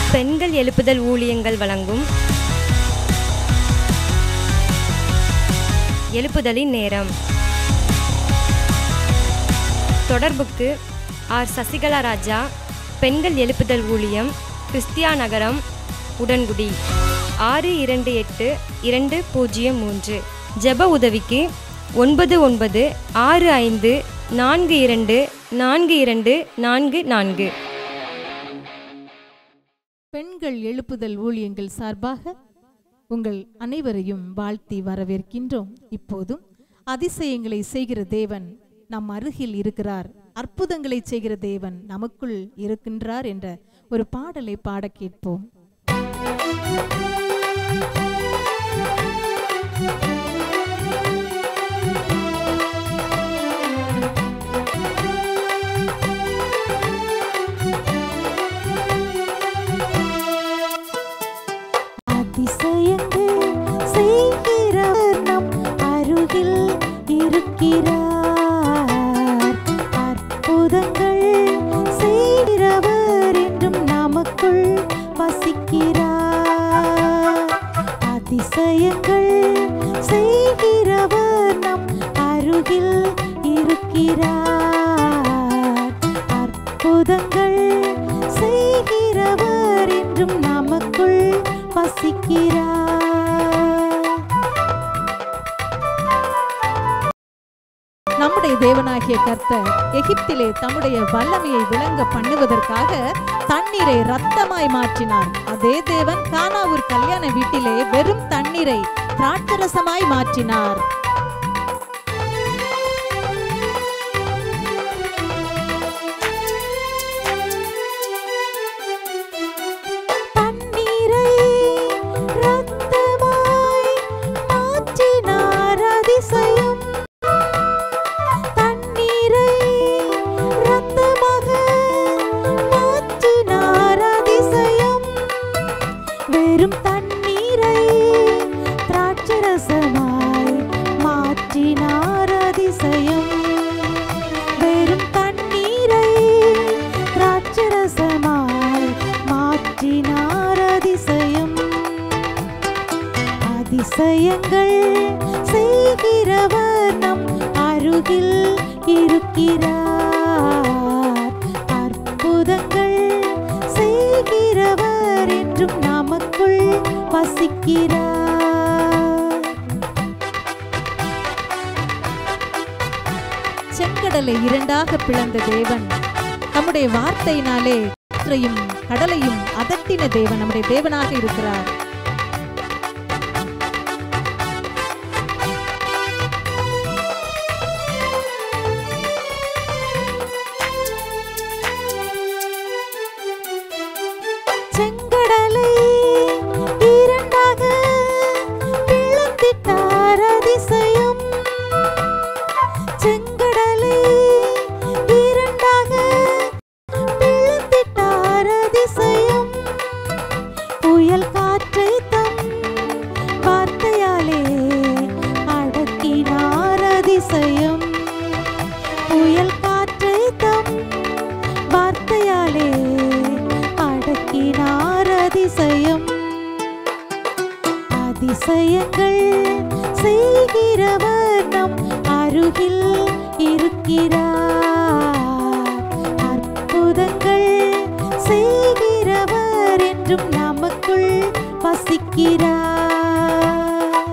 பெண்கள் எழுப்புதல் ஊழியங்கள் வழங்கும் எழுப்புதலின் நேரம் தொடர்புக்கு ஆர் சசிகலா ராஜா பெண்கள் எழுப்புதல் ஊழியம் கிறிஸ்தியா நகரம் உடன்குடி ஆறு இரண்டு எட்டு இரண்டு பூஜ்ஜியம் மூன்று ஜெப உதவிக்கு ஒன்பது ஒன்பது ஆறு ஐந்து நான்கு இரண்டு நான்கு இரண்டு நான்கு நான்கு பெண்கள் எழுப்புதல் ஊழியங்கள் சார்பாக உங்கள் அனைவரையும் வாழ்த்தி வரவேற்கின்றோம் இப்போதும் அதிசயங்களை செய்கிற தேவன் நம் அருகில் இருக்கிறார் அற்புதங்களை செய்கிற தேவன் நமக்குள் இருக்கின்றார் என்ற ஒரு பாடலை பாட கேட்போம் அதிசயங்கள் செய்கிறவர் நம் அருகில் இருக்கிறார் அற்புதங்கள் செய்கிறவர் என்றும் நமக்குள் வசிக்கிறார் அதிசயங்கள் செய்கிறவர் நம் அருகில் இருக்கிறார் அற்புதங்கள் செய்கிறவர் என்றும் நமக்குள் வசிக்கிறார் நம்முடைய தேவனாகிய கர்த்தர் எகிப்திலே தம்முடைய வல்லமையை விளங்க பண்ணுவதற்காக தண்ணீரை ரத்தமாய் மாற்றினார் அதே தேவன் கானாவூர் கல்யாண வீட்டிலே வெறும் தண்ணீரை திராட்சரசமாய் மாற்றினார் தண்ணீரை ரத்தமாய் மாற்றினார் அதிசயம் தண்ணீரை ரத்தமாக மாற்றினார் அதிசயம் வெறும் தண்ணீரை திராட்சரசமாய் மாற்றினார் அதிசயம் வெறும் தண்ணீரை திராட்சரசமாய் மாற்றினார் அதிசயம் அதிசயங்கள் செய்கிறவர் நம் அருகில் இருக்கிறார் அற்புதங்கள் செய்கிறவர் என்றும் நமக்குள் வசிக்கிறார் செங்கடலை இரண்டாக பிளந்த தேவன் நம்முடைய வார்த்தையினாலே காற்றையும் கடலையும் அதட்டின தேவன் நம்முடைய தேவனாக இருக்கிறார் செங்கடலை இரண்டாக பிளந்திட்டார் அதிசயம் செங்கடலை இரண்டாக பிளந்திட்டார் அதிசயம் புயல் காற்றை தம் வார்த்தையாலே அடக்கினார் அதிசயம் புயல் காற்றை தம் வார்த்தையாலே அடக்கினார் அதிசயம் அதிசயங்கள் செய்கிறவர் நம் அருகில் இருக்கிறார் அற்புதங்கள் செய்கிறவர் என்றும் நமக்குள் வசிக்கிறார்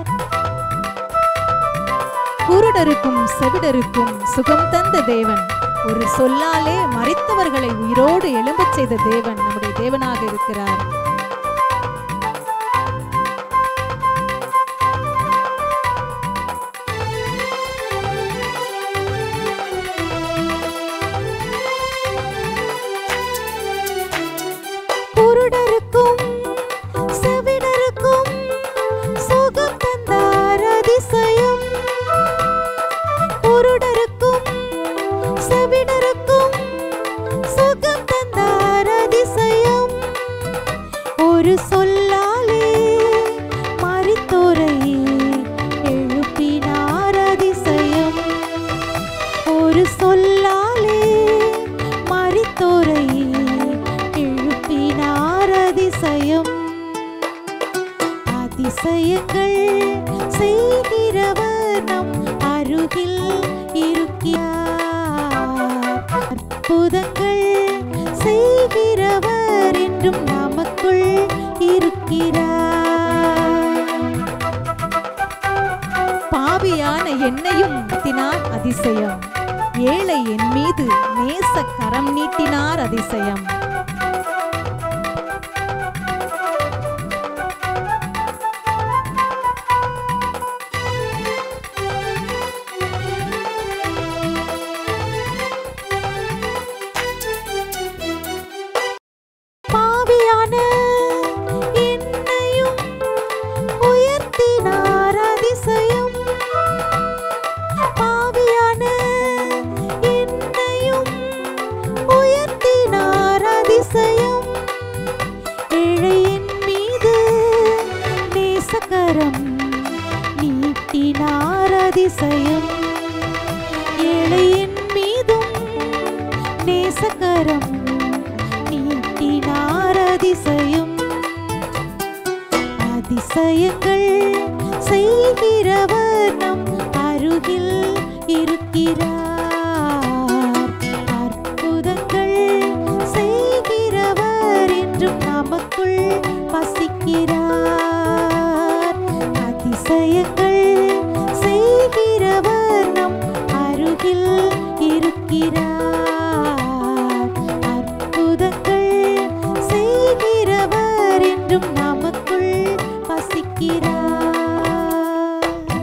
குருடருக்கும் செவிடருக்கும் சுகம் தந்த தேவன் ஒரு சொல்லாலே மறித்தவர்களை உயிரோடு எழும்பச் செய்த தேவன் நம்முடைய தேவனாக இருக்கிறார் குருடருக்கும் செவிடருக்கும் சுகம் தந்தார் அதிசயம் குருடருக்கும் செவிடருக்கும் சுகம் தந்தார் அதிசயம் ஒரு சொல்லாலே மரித்தோரை எழுப்பினார் அதிசயம் ஒரு சொல்லாலே மரித்தோரை எழுப்பினார் அதிசயம் அதிசயங்கள் செய்கிறவர் நம் அருகில் இருக்கிறார் அற்புதங்கள் செய்கிறவர் என்றும் நமக்குள் இருக்கிறார் பாவியான என்னையும் தினார் அதிசயம் ஏழை என் மீது நேச கரம் நீட்டினார் அதிசயம் பாவியான என்னையும் உயர்த்தினார் அதிசயம் பாவியான என்னையும் உயர்த்தினார் அதிசயம் ஏழையின் மீது நேசக்கரம் நீட்டினார் அதிசயம் ஏழையின் மீதும் நேசக்கரம் நீட்டினார் அதிசயம் அதிசயங்கள் செய்கிறவர் நம் அருகில் இருக்கிறார் அற்புதங்கள் செய்கிறவர் என்றும் நமக்குள் வசிக்கிறார் அதிசயங்கள் செய்கிறவர் நம் அருகில் இருக்கிறார் அற்புதங்கள் செய்கிறவர் என்றும் நமக்குள் வசிக்கிறார்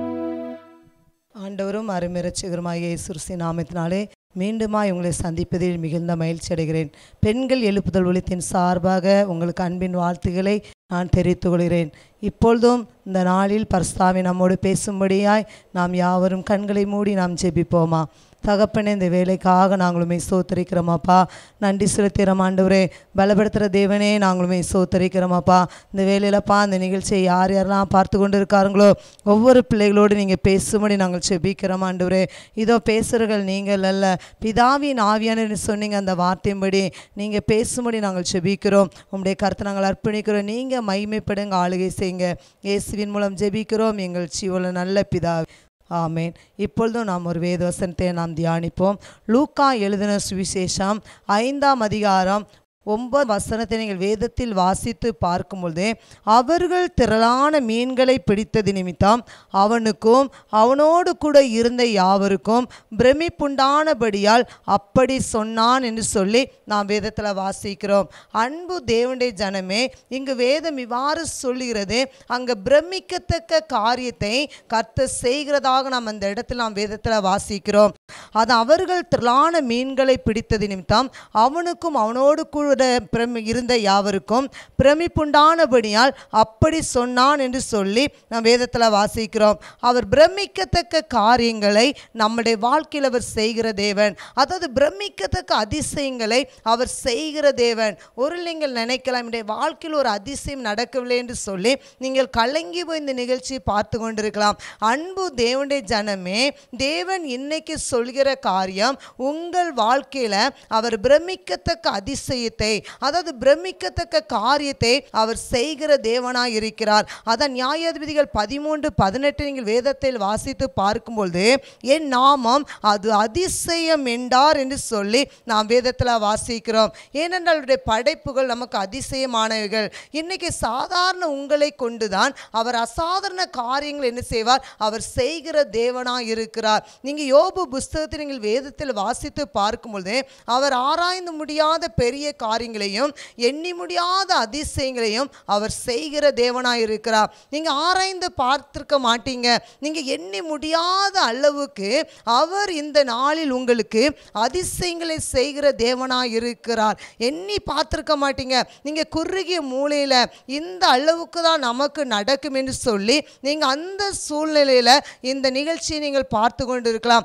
ஆண்டவரும் அருமிரட்சகருமாகிய இயேசு நாமத்தினாலே மீண்டுமாய் உங்களை சந்திப்பதில் மிகுந்த மகிழ்ச்சி அடைகிறேன் பெண்கள் எழுப்புதல் ஒழித்தின் சார்பாக உங்களுக்கு அன்பின் வாழ்த்துக்களை நான் தெரிவித்துக் கொள்கிறேன் இப்பொழுதும் இந்த நாளில் பரிசுத்தாவி நம்மோடு பேசும்படியாய் நாம் யாவரும் கண்களை மூடி நாம் ஜெபிப்போமா தகப்பனே இந்த வேலைக்காக நாங்களுமே சோத்தரிக்கிறோமாப்பா நன்றி செலுத்துகிறோம் ஆண்டவரே பலப்படுத்துகிற தேவனே நாங்களுமே சோத்தரிக்கிறோமாப்பா இந்த வேலையிலப்பா இந்த நிகழ்ச்சியை யார் யாரெல்லாம் பார்த்து கொண்டு இருக்காருங்களோ ஒவ்வொரு பிள்ளைகளோடு நீங்கள் பேசும்படி நாங்கள் செபிக்கிறோம் ஆண்டவரே இதோ பேசுகிறர்கள் நீங்கள் அல்ல பிதாவின் ஆவியானு சொன்னீங்க அந்த வார்த்தையின்படி நீங்கள் பேசும்படி நாங்கள் செபிக்கிறோம் உங்களுடைய கருத்தை நாங்கள் அர்ப்பணிக்கிறோம் நீங்கள் மகிமைப்படுங்க ஆளுகை செய்யுங்க இயேசுவின் மூலம் ஜெபிக்கிறோம் எங்கள் ஜீவன நல்ல பிதா ஆமேன் இப்பொழுதும் நாம் ஒரு வேதவசனத்தை நாம் தியானிப்போம் லூக்கா எழுதின சுவிசேஷம் ஐந்தாம் அதிகாரம் ஒன்பது வசனத்தை நீங்கள் வேதத்தில் வாசித்து பார்க்கும் பொழுதே அவர்கள் திரளான மீன்களை பிடித்தது நிமித்தம் அவனுக்கும் அவனோடு கூட இருந்த யாவருக்கும் பிரமிப்புண்டானபடியால் அப்படி சொன்னான் என்று சொல்லி நாம் வேதத்தில் வாசிக்கிறோம் அன்பு தேவனுடைய ஜனமே இங்கு வேதம் இவ்வாறு சொல்லுகிறது அங்கே பிரமிக்கத்தக்க காரியத்தை கர்த்தர் செய்கிறதாக நாம் அந்த இடத்துல நாம் வேதத்தில் வாசிக்கிறோம் அது அவர்கள் திரளான மீன்களை பிடித்தது நிமித்தம் அவனுக்கும் அவனோடு கூட பிரமி இருந்த யாவருக்கும் பிரமிப்புண்டானபடியால் அப்படி சொன்னான் என்று சொல்லி நாம் வேதத்தில் வாசிக்கிறோம் அவர் பிரமிக்கத்தக்க காரியங்களை நம்முடைய வாழ்க்கையில் அவர் செய்கிற தேவன் அதாவது பிரமிக்கத்தக்க அதிசயங்களை அவர் செய்கிற தேவன் ஒரு நீங்கள் நினைக்கலாம் என்னுடைய வாழ்க்கையில் ஒரு அதிசயம் நடக்கவில்லை என்று சொல்லி நீங்கள் கலங்கி போய் இந்த நிகழ்ச்சியை பார்த்து கொண்டிருக்கலாம் அன்பு தேவனுடைய ஜனமே தேவன் இன்னைக்கு சொல்கிற காரியம் உங்கள் வாழ்க்கையில் அவர் பிரமிக்கத்தக்க அதிசயத்தை அதாவது பிரமிக்கத்தக்க காரியத்தை அவர் செய்கிற தேவனாய் இருக்கிறார் அதான் நியாயாதிபதிகள் பதிமூன்று பதினெட்டு நீங்கள் வேதத்தில் வாசித்து பார்க்கும்பொழுது என் நாமம் அது அதிசயம் என்றார் என்று சொல்லி நாம் வேதத்தில் வாசிக்கிறோம் ஏனென்றால் அவருடைய படைப்புகள் நமக்கு அதிசயமானவைகள் இன்னைக்கு சாதாரண உங்களை கொண்டுதான் அவர் அசாதாரண காரியங்கள் என்ன செய்வார் அவர் செய்கிற தேவனாய் இருக்கிறார் நீங்கள் யோபு புஸ்தகத்தை நீங்கள் வேதத்தில் வாசித்து பார்க்கும்பொழுது அவர் ஆராய்ந்து முடியாத பெரிய காரியங்களையும் எண்ணி முடியாத அதிசயங்களையும் அவர் செய்கிற தேவனாய் இருக்கிறார் நீங்கள் ஆராய்ந்து பார்த்திருக்க மாட்டீங்க நீங்கள் எண்ணி முடியாத அளவுக்கு அவர் இந்த நாளில் உங்களுக்கு அதிசயங்களை செய்கிற தேவனாய் இருக்கிறார் எண்ணி பார்த்திருக்க மாட்டீங்க நீங்கள் குறுகிய மூலையில் இந்த அளவுக்கு தான் நமக்கு நடக்கும் என்று சொல்லி நீங்கள் அந்த சூழ்நிலையில் இந்த நிகழ்ச்சியை நீங்கள் பார்த்து கொண்டு இருக்கலாம் அன்பு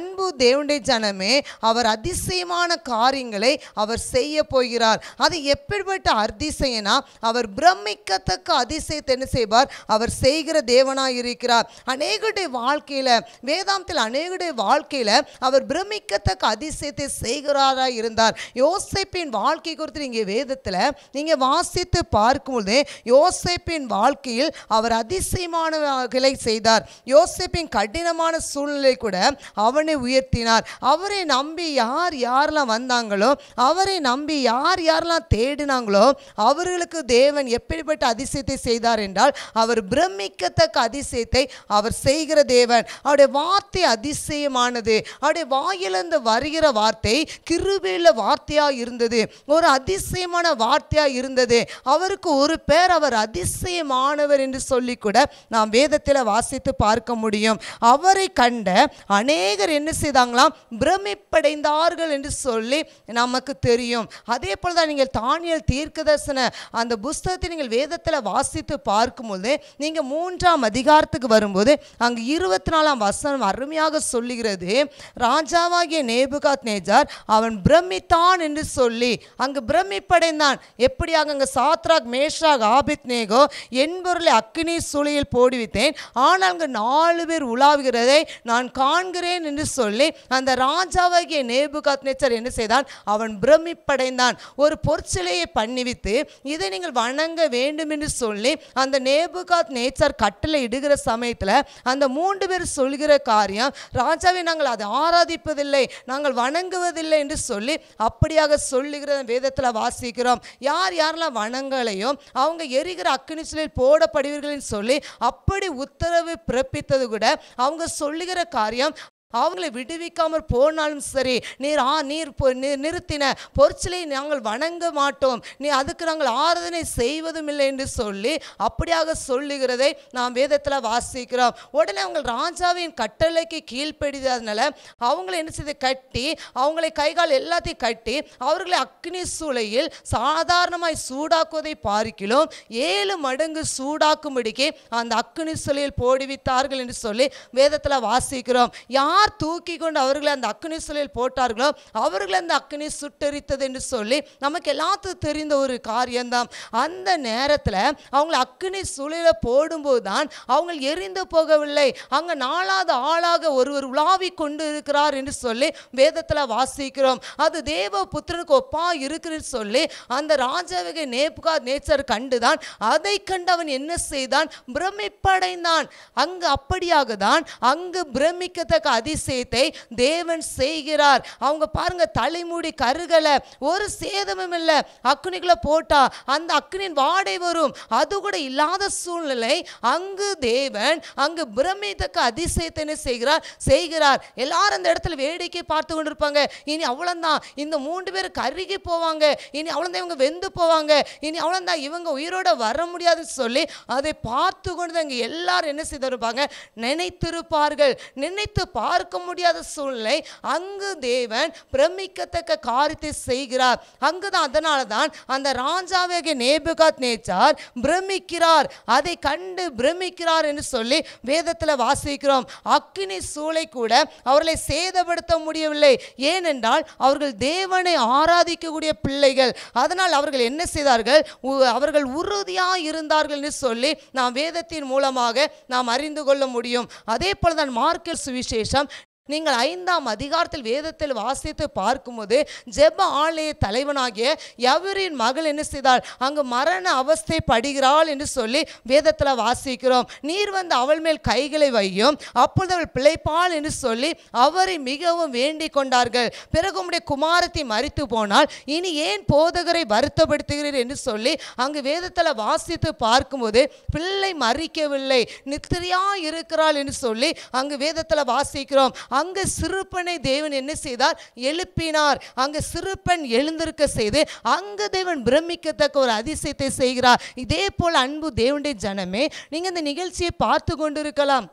அன்பு தேவனுடைய ஜனமே அவர் அதிசயமான காரியங்களை அவர் செய்ய போகிறார் அது எப்படிப்பட்ட அதிசயனா அவர் பிரமிக்கத்தக்க அதிசயத்தை என்ன செய்வார் அவர் செய்கிற தேவனாய் இருக்கிறார் அநேகருடைய வாழ்க்கையில வேதாந்தத்தில் அநேகருடைய வாழ்க்கையில அவர் பிரமிக்கத்தக்க அதிசயத்தை செய்கிறாராய் இருந்தார் யோசேப்பின் வாழ்க்கை குறித்து நீங்க வேதத்துல நீங்க வாசித்து பார்க்கும்போது யோசேப்பின் வாழ்க்கையில் அவர் அதிசயமானவைகளை செய்தார் யோசேப்பின் கடினமான சூழ்நிலை கூட அவனை உயர்த்தினார் அவரை நம்பி யார் யாரெல்லாம் வந்தாங்களோ அவரை நம்பி யார் யாரெல்லாம் தேடினாங்களோ அவர்களுக்கு தேவன் எப்படிப்பட்ட அதிசயத்தை செய்தார் என்றால் அவர் பிரமிக்கத்தக்க அதிசயத்தை அவர் செய்கிற தேவன் அவருடைய வார்த்தை அதிசயமானது அவருடைய வாயிலிருந்து வருகிற வார்த்தை கிருபையுள்ள வார்த்தையாக இருந்தது ஒரு அதிசயமான வார்த்தையாக இருந்தது அவருக்கு ஒரு பேர் அவர் அதிசயமானவர் என்று சொல்லி கூட நாம் வேதத்தில் வாசித்து பார்க்க முடியும் அவரை கண்ட அநேகர் என்ன செய்தாங்களாம் பிரமிப்படைந்தார்கள் என்று சொல்லி நமக்கு தெரியும் அதே போல தான் நீங்கள் தானியல் தீர்க்கதர்சன அந்த புஸ்தகத்தை நீங்கள் வேதத்தில் வாசித்து பார்க்கும்போது நீங்கள் மூன்றாம் அதிகாரத்துக்கு வரும்போது அங்கு இருபத்தி நாலாம் வசனம் அருமையாக சொல்லுகிறது ராஜாவாகிய நேபுகாத் நேஜார் அவன் பிரமித்தான் என்று சொல்லி அங்கு பிரமிப்படைந்தான் எப்படியாக அங்கு சாத்ராக் மேஷாக் ஆபித் நேகோ என்பொருளை அக்கினி சூளையில் போடுவித்தேன் ஆனால் அங்கு நாலு பேர் உலாவுகிறதை நான் காண்கிறேன் என்று சொல்லி அந்த ராஜாவாகிய நேபுகாத் நேச்சர் என்ன செய்தான் அவன் பிரமிப்படைந்தான் ஒரு பொற்சிலையை பண்ணிவித்து இதை நீங்கள் வணங்க வேண்டும் என்று சொல்லி அந்த நேபுகாத் நேச்சர் கட்டளை இடுகிற சமயத்தில் அந்த மூன்று பேர் சொல்கிற காரியம் ராஜாவை நாங்கள் அதை ஆராதிப்பதில்லை நாங்கள் வணங்குவதில்லை என்று சொல்லி அப்படியாக சொல்லுகிற வேதத்தில் வாசிக்கிறோம் யார் யாரெல்லாம் வணங்கலையோ அவங்க எரிகிற அக்கினி சிலையில் போடப்படுவீர்கள்னு சொல்லி அப்படி உத்தரவு பிறப்பித்தது கூட அவங்க சொல்லுகிற காரியம் அவங்களை விடுவிக்காமற் போனாலும் சரி நீர் ஆ நீர் பொ- நி- நிறுத்தின பொற்சிலை நாங்கள் வணங்க மாட்டோம் நீ அதுக்கு நாங்கள் ஆராதனை செய்வதும் இல்லை என்று சொல்லி அப்படியாக சொல்லுகிறதை நாம் வேதத்தில் வாசிக்கிறோம் உடனே அவங்க ராஜாவின் கட்டளைக்கு கீழ்ப்படிதனால அவங்களை என்ன செய்து கட்டி அவங்களை கைகால் எல்லாத்தையும் கட்டி அவர்களை அக்னி சூளையில் சாதாரணமாய் சூடாக்குவதை பார்க்கிலும் ஏழு மடங்கு சூடாக்கும்படிக்கு அந்த அக்னி சூளையில் போடுவித்தார்கள் என்று சொல்லி வேதத்தில் வாசிக்கிறோம் யார் தூக்கி கொண்டு அவர்களை அந்த அக்னி சூளையில் போட்டார்களோ அவர்களை அந்த அக்னி சுட்டெரித்தது என்று சொல்லி நமக்கு எல்லாத்துக்கும் தெரிந்த ஒரு காரியம்தான் அந்த நேரத்தில் அவங்களை அக்னி சூளையில் போடும்போது தான் அவங்க எரிந்து போகவில்லை அங்கே நாலாவது ஆளாக ஒருவர் உலாவி கொண்டு இருக்கிறார் என்று சொல்லி வேதத்தில் வாசிக்கிறோம் அது தேவ புத்திரனுக்கு ஒப்பா இருக்குன்னு சொல்லி அந்த ராஜாவகை நேப்புகா நேச்சர் கண்டுதான் அதை கண்டு அவன் என்ன செய்தான் பிரமிப்படைந்தான் அங்கு அப்படியாக தான் அங்கு பிரமிக்கத்தக்க அதிசயத்தை தேவன் செய்கிறார் அவங்க பாருங்க தலைமுடி கருகலை ஒரு சேதமும் இல்லை அக்னிக்குள்ள போட்டா அந்த அக்னியின் வாடை வரும் அது கூட இல்லாத சூழ்நிலை அங்கு தேவன் அங்கு பிரமித்தக்க அதிசயத்தை என்ன செய்கிறார் செய்கிறார் எல்லாரும் அந்த இடத்துல வேடிக்கை பார்த்து கொண்டிருப்பாங்க இனி அவ்வளோதான் இந்த மூன்று பேர் கருகி போவாங்க இனி அவ்வளோதான் இவங்க வெந்து போவாங்க இனி அவ்வளோதான் இவங்க உயிரோட வர முடியாதுன்னு சொல்லி அதை பார்த்து கொண்டு அங்கே எல்லாரும் என்ன செய்திருப்பாங்க நினைத்திருப்பார்கள் நினைத்து பார்க்க முடியாத சூழ்நிலை அங்கு தேவன் பிரமிக்கத்தக்க காரியத்தை செய்கிறார் அங்குதான் அதனால தான் அந்த ராஜாவாகிய நேபுகாத் நேச்சார் பிரமிக்கிறார் அதை கண்டு பிரமிக்கிறார் என்று சொல்லி வேதத்தில் வாசிக்கிறோம் அக்கினி சூளை கூட அவர்களை சேதப்படுத்த முடியவில்லை ஏனென்றால் அவர்கள் தேவனை ஆராதிக்கக்கூடிய பிள்ளைகள் அதனால் அவர்கள் என்ன செய்தார்கள் உ- அவர்கள் உறுதியாக இருந்தார்கள் என்று சொல்லி நாம் வேதத்தின் மூலமாக நாம் அறிந்து கொள்ள முடியும் அதே போல தான் மார்க்கல் சுவிசேஷம் நீங்கள் ஐந்தாம் அதிகாரத்தில் வேதத்தில் வாசித்து பார்க்கும்போது ஜெப ஆலய தலைவனாகிய எவரின் மகள் என்ன செய்தாள் அங்கு மரண அவஸ்தை படுகிறாள் என்று சொல்லி வேதத்தில் வாசிக்கிறோம் நீர் வந்து அவள் மேல் கைகளை வையும் அப்பொழுது அவள் பிழைப்பாள் என்று சொல்லி அவரை மிகவும் வேண்டிக் கொண்டார்கள் பிறகு உம்முடைய குமாரத்தை மறித்து போனால் இனி ஏன் போதகரை வருத்தப்படுத்துகிறீர் என்று சொல்லி அங்கு வேதத்தில் வாசித்து பார்க்கும்போது பிள்ளை மறிக்கவில்லை நித்திரையா இருக்கிறாள் என்று சொல்லி அங்கு வேதத்தில் வாசிக்கிறோம் அங்கு சிறுப்பனை தேவன் என்ன செய்தார் எழுப்பினார் அங்கு சிறுப்பன் எழுந்திருக்க செய்து அங்கு தேவன் பிரமிக்கத்தக்க ஒரு அதிசயத்தை செய்கிறார் இதே போல் அன்பு தேவனுடைய ஜனமே நீங்க இந்த நிகழ்ச்சியை பார்த்து கொண்டிருக்கலாம்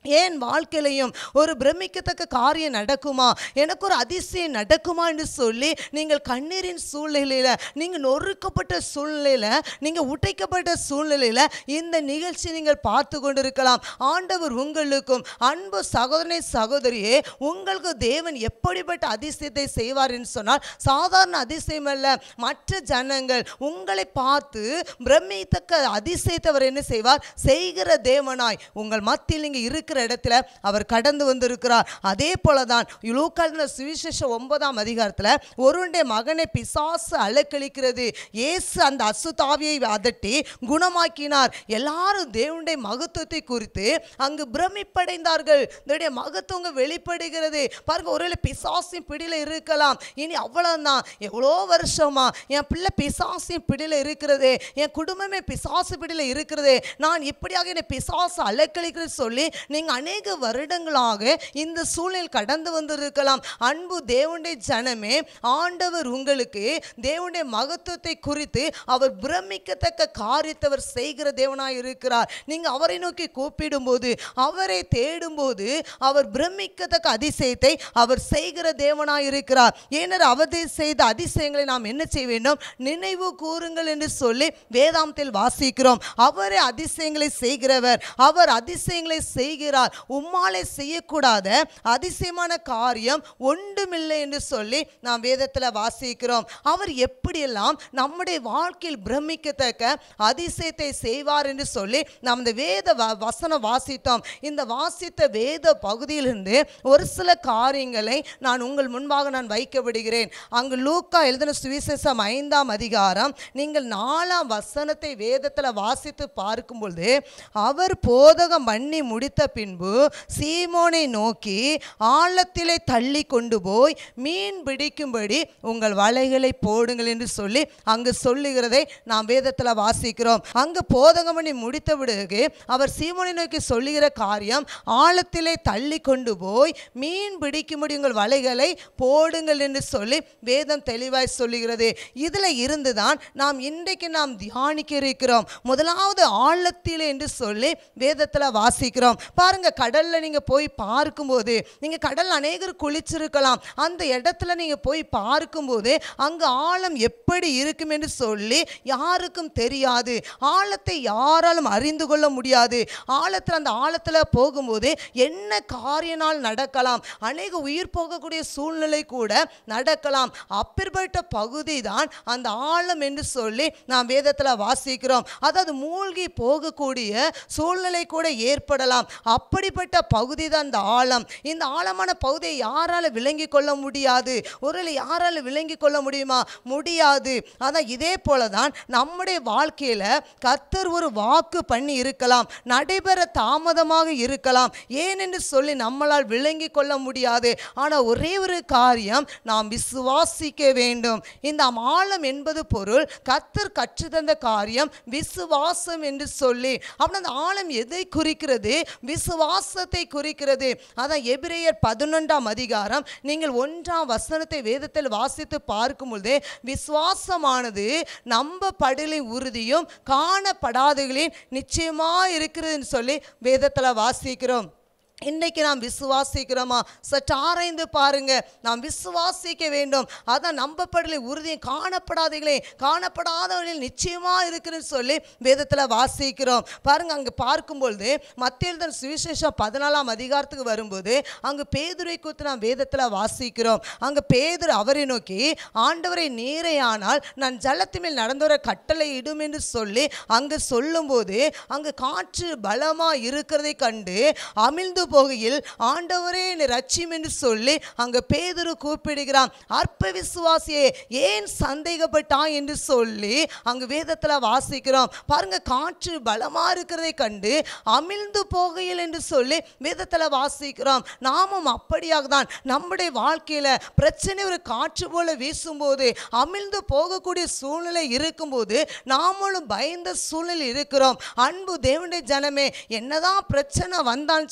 ஏன் வாழ்க்கையிலையும் ஒரு பிரமிக்கத்தக்க காரியம் நடக்குமா எனக்கு ஒரு அதிசயம் நடக்குமா என்று சொல்லி நீங்கள் கண்ணீரின் சூழ்நிலையில் நீங்கள் நொறுக்கப்பட்ட சூழ்நிலையில் நீங்கள் உடைக்கப்பட்ட சூழ்நிலையில் இந்த நிகழ்ச்சி நீங்கள் பார்த்து கொண்டிருக்கலாம் ஆண்டவர் உங்களுக்கும் அன்பு சகோதரனை சகோதரியே உங்களுக்கு தேவன் எப்படிப்பட்ட அதிசயத்தை செய்வார் என்று சொன்னால் சாதாரண அதிசயம் அல்ல மற்ற ஜனங்கள் உங்களை பார்த்து பிரமித்தக்க அதிசயத்தை அவர் என்ன செய்வார் செய்கிற தேவனாய் உங்கள் மத்தியில் நீங்கள் இருக்கிற இடத்துல அவர் கடந்து வந்திருக்கிறார் அதே போல தான் லூக்கான சுவிசேஷ ஒன்பதாம் அதிகாரத்தில் ஒருவனுடைய மகனை பிசாசு அலக்களிக்கிறது இயேசு அந்த அசுத்தாவியை அதட்டி குணமாக்கினார் எல்லாரும் தேவனுடைய மகத்துவத்தை குறித்து அங்கு பிரமிப்படைந்தார்கள் இதனுடைய மகத்துவங்க வெளிப்படுகிறது பாருங்க ஒருவேளை பிசாசின் பிடியில் இருக்கலாம் இனி அவ்வளவுதான் எவ்வளோ வருஷமா என் பிள்ளை பிசாசின் பிடியில் இருக்கிறது என் குடும்பமே பிசாசு பிடியில் இருக்கிறது நான் இப்படியாக என்னை பிசாசு அலக்களிக்கிறது சொல்லி நீங்கள் அநேக வருடங்களாக இந்த சூழ்நிலை கடந்து வந்திருக்கலாம் அன்பு தேவனுடைய ஜனமே ஆண்டவர் உங்களுக்கு தேவனுடைய மகத்துவத்தை குறித்து அவர் பிரமிக்கத்தக்க காரியத்தை அவர் செய்கிற தேவனாய் இருக்கிறார் நீங்கள் அவரை நோக்கி கூப்பிடும்போது அவரை தேடும்போது அவர் பிரமிக்கத்தக்க அதிசயத்தை அவர் செய்கிற தேவனாய் இருக்கிறார் ஏனர் அவர் செய்த அதிசயங்களை நாம் என்ன செய்ய வேண்டும் நினைவு கூறுங்கள் என்று சொல்லி வேதாந்தத்தில் வாசிக்கிறோம் அவரே அதிசயங்களை செய்கிறவர் அவர் அதிசயங்களை செய்கிறார் உம்மாலே செய்யக்கூடாத அதிசயமான காரியம் ஒன்றுமில்லை என்று சொல்லி நாம் வேதத்தில் வாசிக்கிறோம் அவர் எப்படியெல்லாம் நம்முடைய வாழ்க்கையில் பிரமிக்கத்தக்க அதிசயத்தை செய்வார் என்று சொல்லி நாம் இந்த வேத வ- வசனம் வாசித்தோம் இந்த வாசித்த வேத பகுதியிலிருந்து ஒரு சில காரியங்களை நான் உங்கள் முன்பாக நான் வைக்க விடுகிறேன் அங்கு லூக்கா எழுதின சுவிசேஷம் ஐந்தாம் அதிகாரம் நீங்கள் நாலாம் வசனத்தை வேதத்தில் வாசித்து பார்க்கும் பொழுது அவர் போதகம் பண்ணி முடித்த பின்பு சீமோனை நோக்கி ஆழத்திலே தள்ளி கொண்டு போய் மீன் பிடிக்கும்படி உங்கள் வலைகளை போடுங்கள் என்று சொல்லி அங்கு சொல்லுகிறதை நாம் வேதத்தில் வாசிக்கிறோம் அங்கு போதகம் பண்ணி முடித்த பிறகு அவர் சீமோனை நோக்கி சொல்லுகிற காரியம் ஆழத்திலே தள்ளி கொண்டு போய் மீன் பிடிக்கும்படி உங்கள் வலைகளை போடுங்கள் என்று சொல்லி வேதம் தெளிவாய் சொல்லுகிறது இதில் இருந்துதான் நாம் இன்றைக்கு நாம் தியானிக்க இருக்கிறோம் முதலாவது ஆழத்திலே என்று சொல்லி வேதத்தில் வாசிக்கிறோம் பாருங்க கடல்ல நீங்க போய் பார்க்கும்போது நீங்க கடல் அநேகர் குளிச்சிருக்கலாம் அந்த இடத்துல நீங்க போய் பார்க்கும்போது அங்கு ஆழம் எப்படி இருக்கும் என்று சொல்லி யாருக்கும் தெரியாது ஆழத்தை யாராலும் அறிந்து கொள்ள முடியாது ஆழத்தில் அந்த ஆழத்தில் போகும்போது என்ன காரியனால் நடக்கலாம் அநேக உயிர் போகக்கூடிய சூழ்நிலை கூட நடக்கலாம் அப்பேற்பட்ட பகுதி தான் அந்த ஆழம் என்று சொல்லி நாம் வேதத்தில் வாசிக்கிறோம் அதாவது மூழ்கி போகக்கூடிய சூழ்நிலை கூட ஏற்படலாம் அப்படிப்பட்ட பகுதி தான் இந்த ஆழம் இந்த ஆழமான பகுதியை யாரால விளங்கி கொள்ள முடியாது ஒரு யாரால விளங்கி கொள்ள முடியுமா முடியாது அதான் இதே போல தான் நம்முடைய வாழ்க்கையில கத்தர் ஒரு வாக்கு பண்ணி இருக்கலாம் நடைபெற தாமதமாக இருக்கலாம் ஏனென்று சொல்லி நம்மளால் விளங்கி கொள்ள முடியாது ஆனால் ஒரே ஒரு காரியம் நாம் விசுவாசிக்க வேண்டும் இந்த ஆழம் என்பது பொருள் கத்தர் கற்றுத்தந்த காரியம் விசுவாசம் என்று சொல்லி அப்படி அந்த ஆழம் எதை குறிக்கிறது விசுவாசத்தை குறிக்கிறது அதான் எபிரேயர் பதினொன்றாம் அதிகாரம் நீங்கள் ஒன்றாம் வசனத்தை வேதத்தில் வாசித்து பார்க்கும் பொழுது விசுவாசமானது நம்பப்படலின் உறுதியும் காணப்படாதகளின் நிச்சயமா இருக்கிறதுன்னு சொல்லி வேதத்தில் வாசிக்கிறோம் இன்னைக்கு நாம் விசுவாசிக்கிறோமா சற்று ஆராய்ந்து பாருங்க நாம் விசுவாசிக்க வேண்டும் அதான் நம்பப்படலை உறுதியும் காணப்படாதீங்களே காணப்படாதவர்களில் நிச்சயமா இருக்குன்னு சொல்லி வேதத்தில் வாசிக்கிறோம் பாருங்க அங்கே பார்க்கும்பொழுது மத்திய சுவிசேஷம் பதினாலாம் அதிகாரத்துக்கு வரும்போது அங்கு பேதுரை குறித்து நாம் வேதத்தில் வாசிக்கிறோம் அங்கே பேதுரு அவரை நோக்கி ஆண்டவரை நீரையானால் நான் ஜலத்து மேல் நடந்து வர கட்டளை இடும் என்று சொல்லி அங்கு சொல்லும்போது அங்கு காற்று பலமா இருக்கிறதை கண்டு அமிழ்ந்து போகையில் ஆண்டவரே என்னை ரட்சியும் என்று சொல்லி அங்க பேதுரு கூப்பிடுகிறான் அற்ப விசுவாசியே ஏன் சந்தேகப்பட்டான் என்று சொல்லி அங்கு வேதத்துல வாசிக்கிறோம் பாருங்க காற்று பலமா இருக்கிறதை கண்டு அமிழ்ந்து போகையில் என்று சொல்லி வேதத்துல வாசிக்கிறோம் நாமும் அப்படியாக தான் நம்முடைய வாழ்க்கையில பிரச்சனை ஒரு காற்று போல வீசும்போது அமிழ்ந்து போகக்கூடிய சூழ்நிலை இருக்கும்போது நாமளும் பயந்த சூழ்நிலை இருக்கிறோம் அன்பு தேவனுடைய ஜனமே என்னதான் பிரச்சனை வந்தாலும் சரி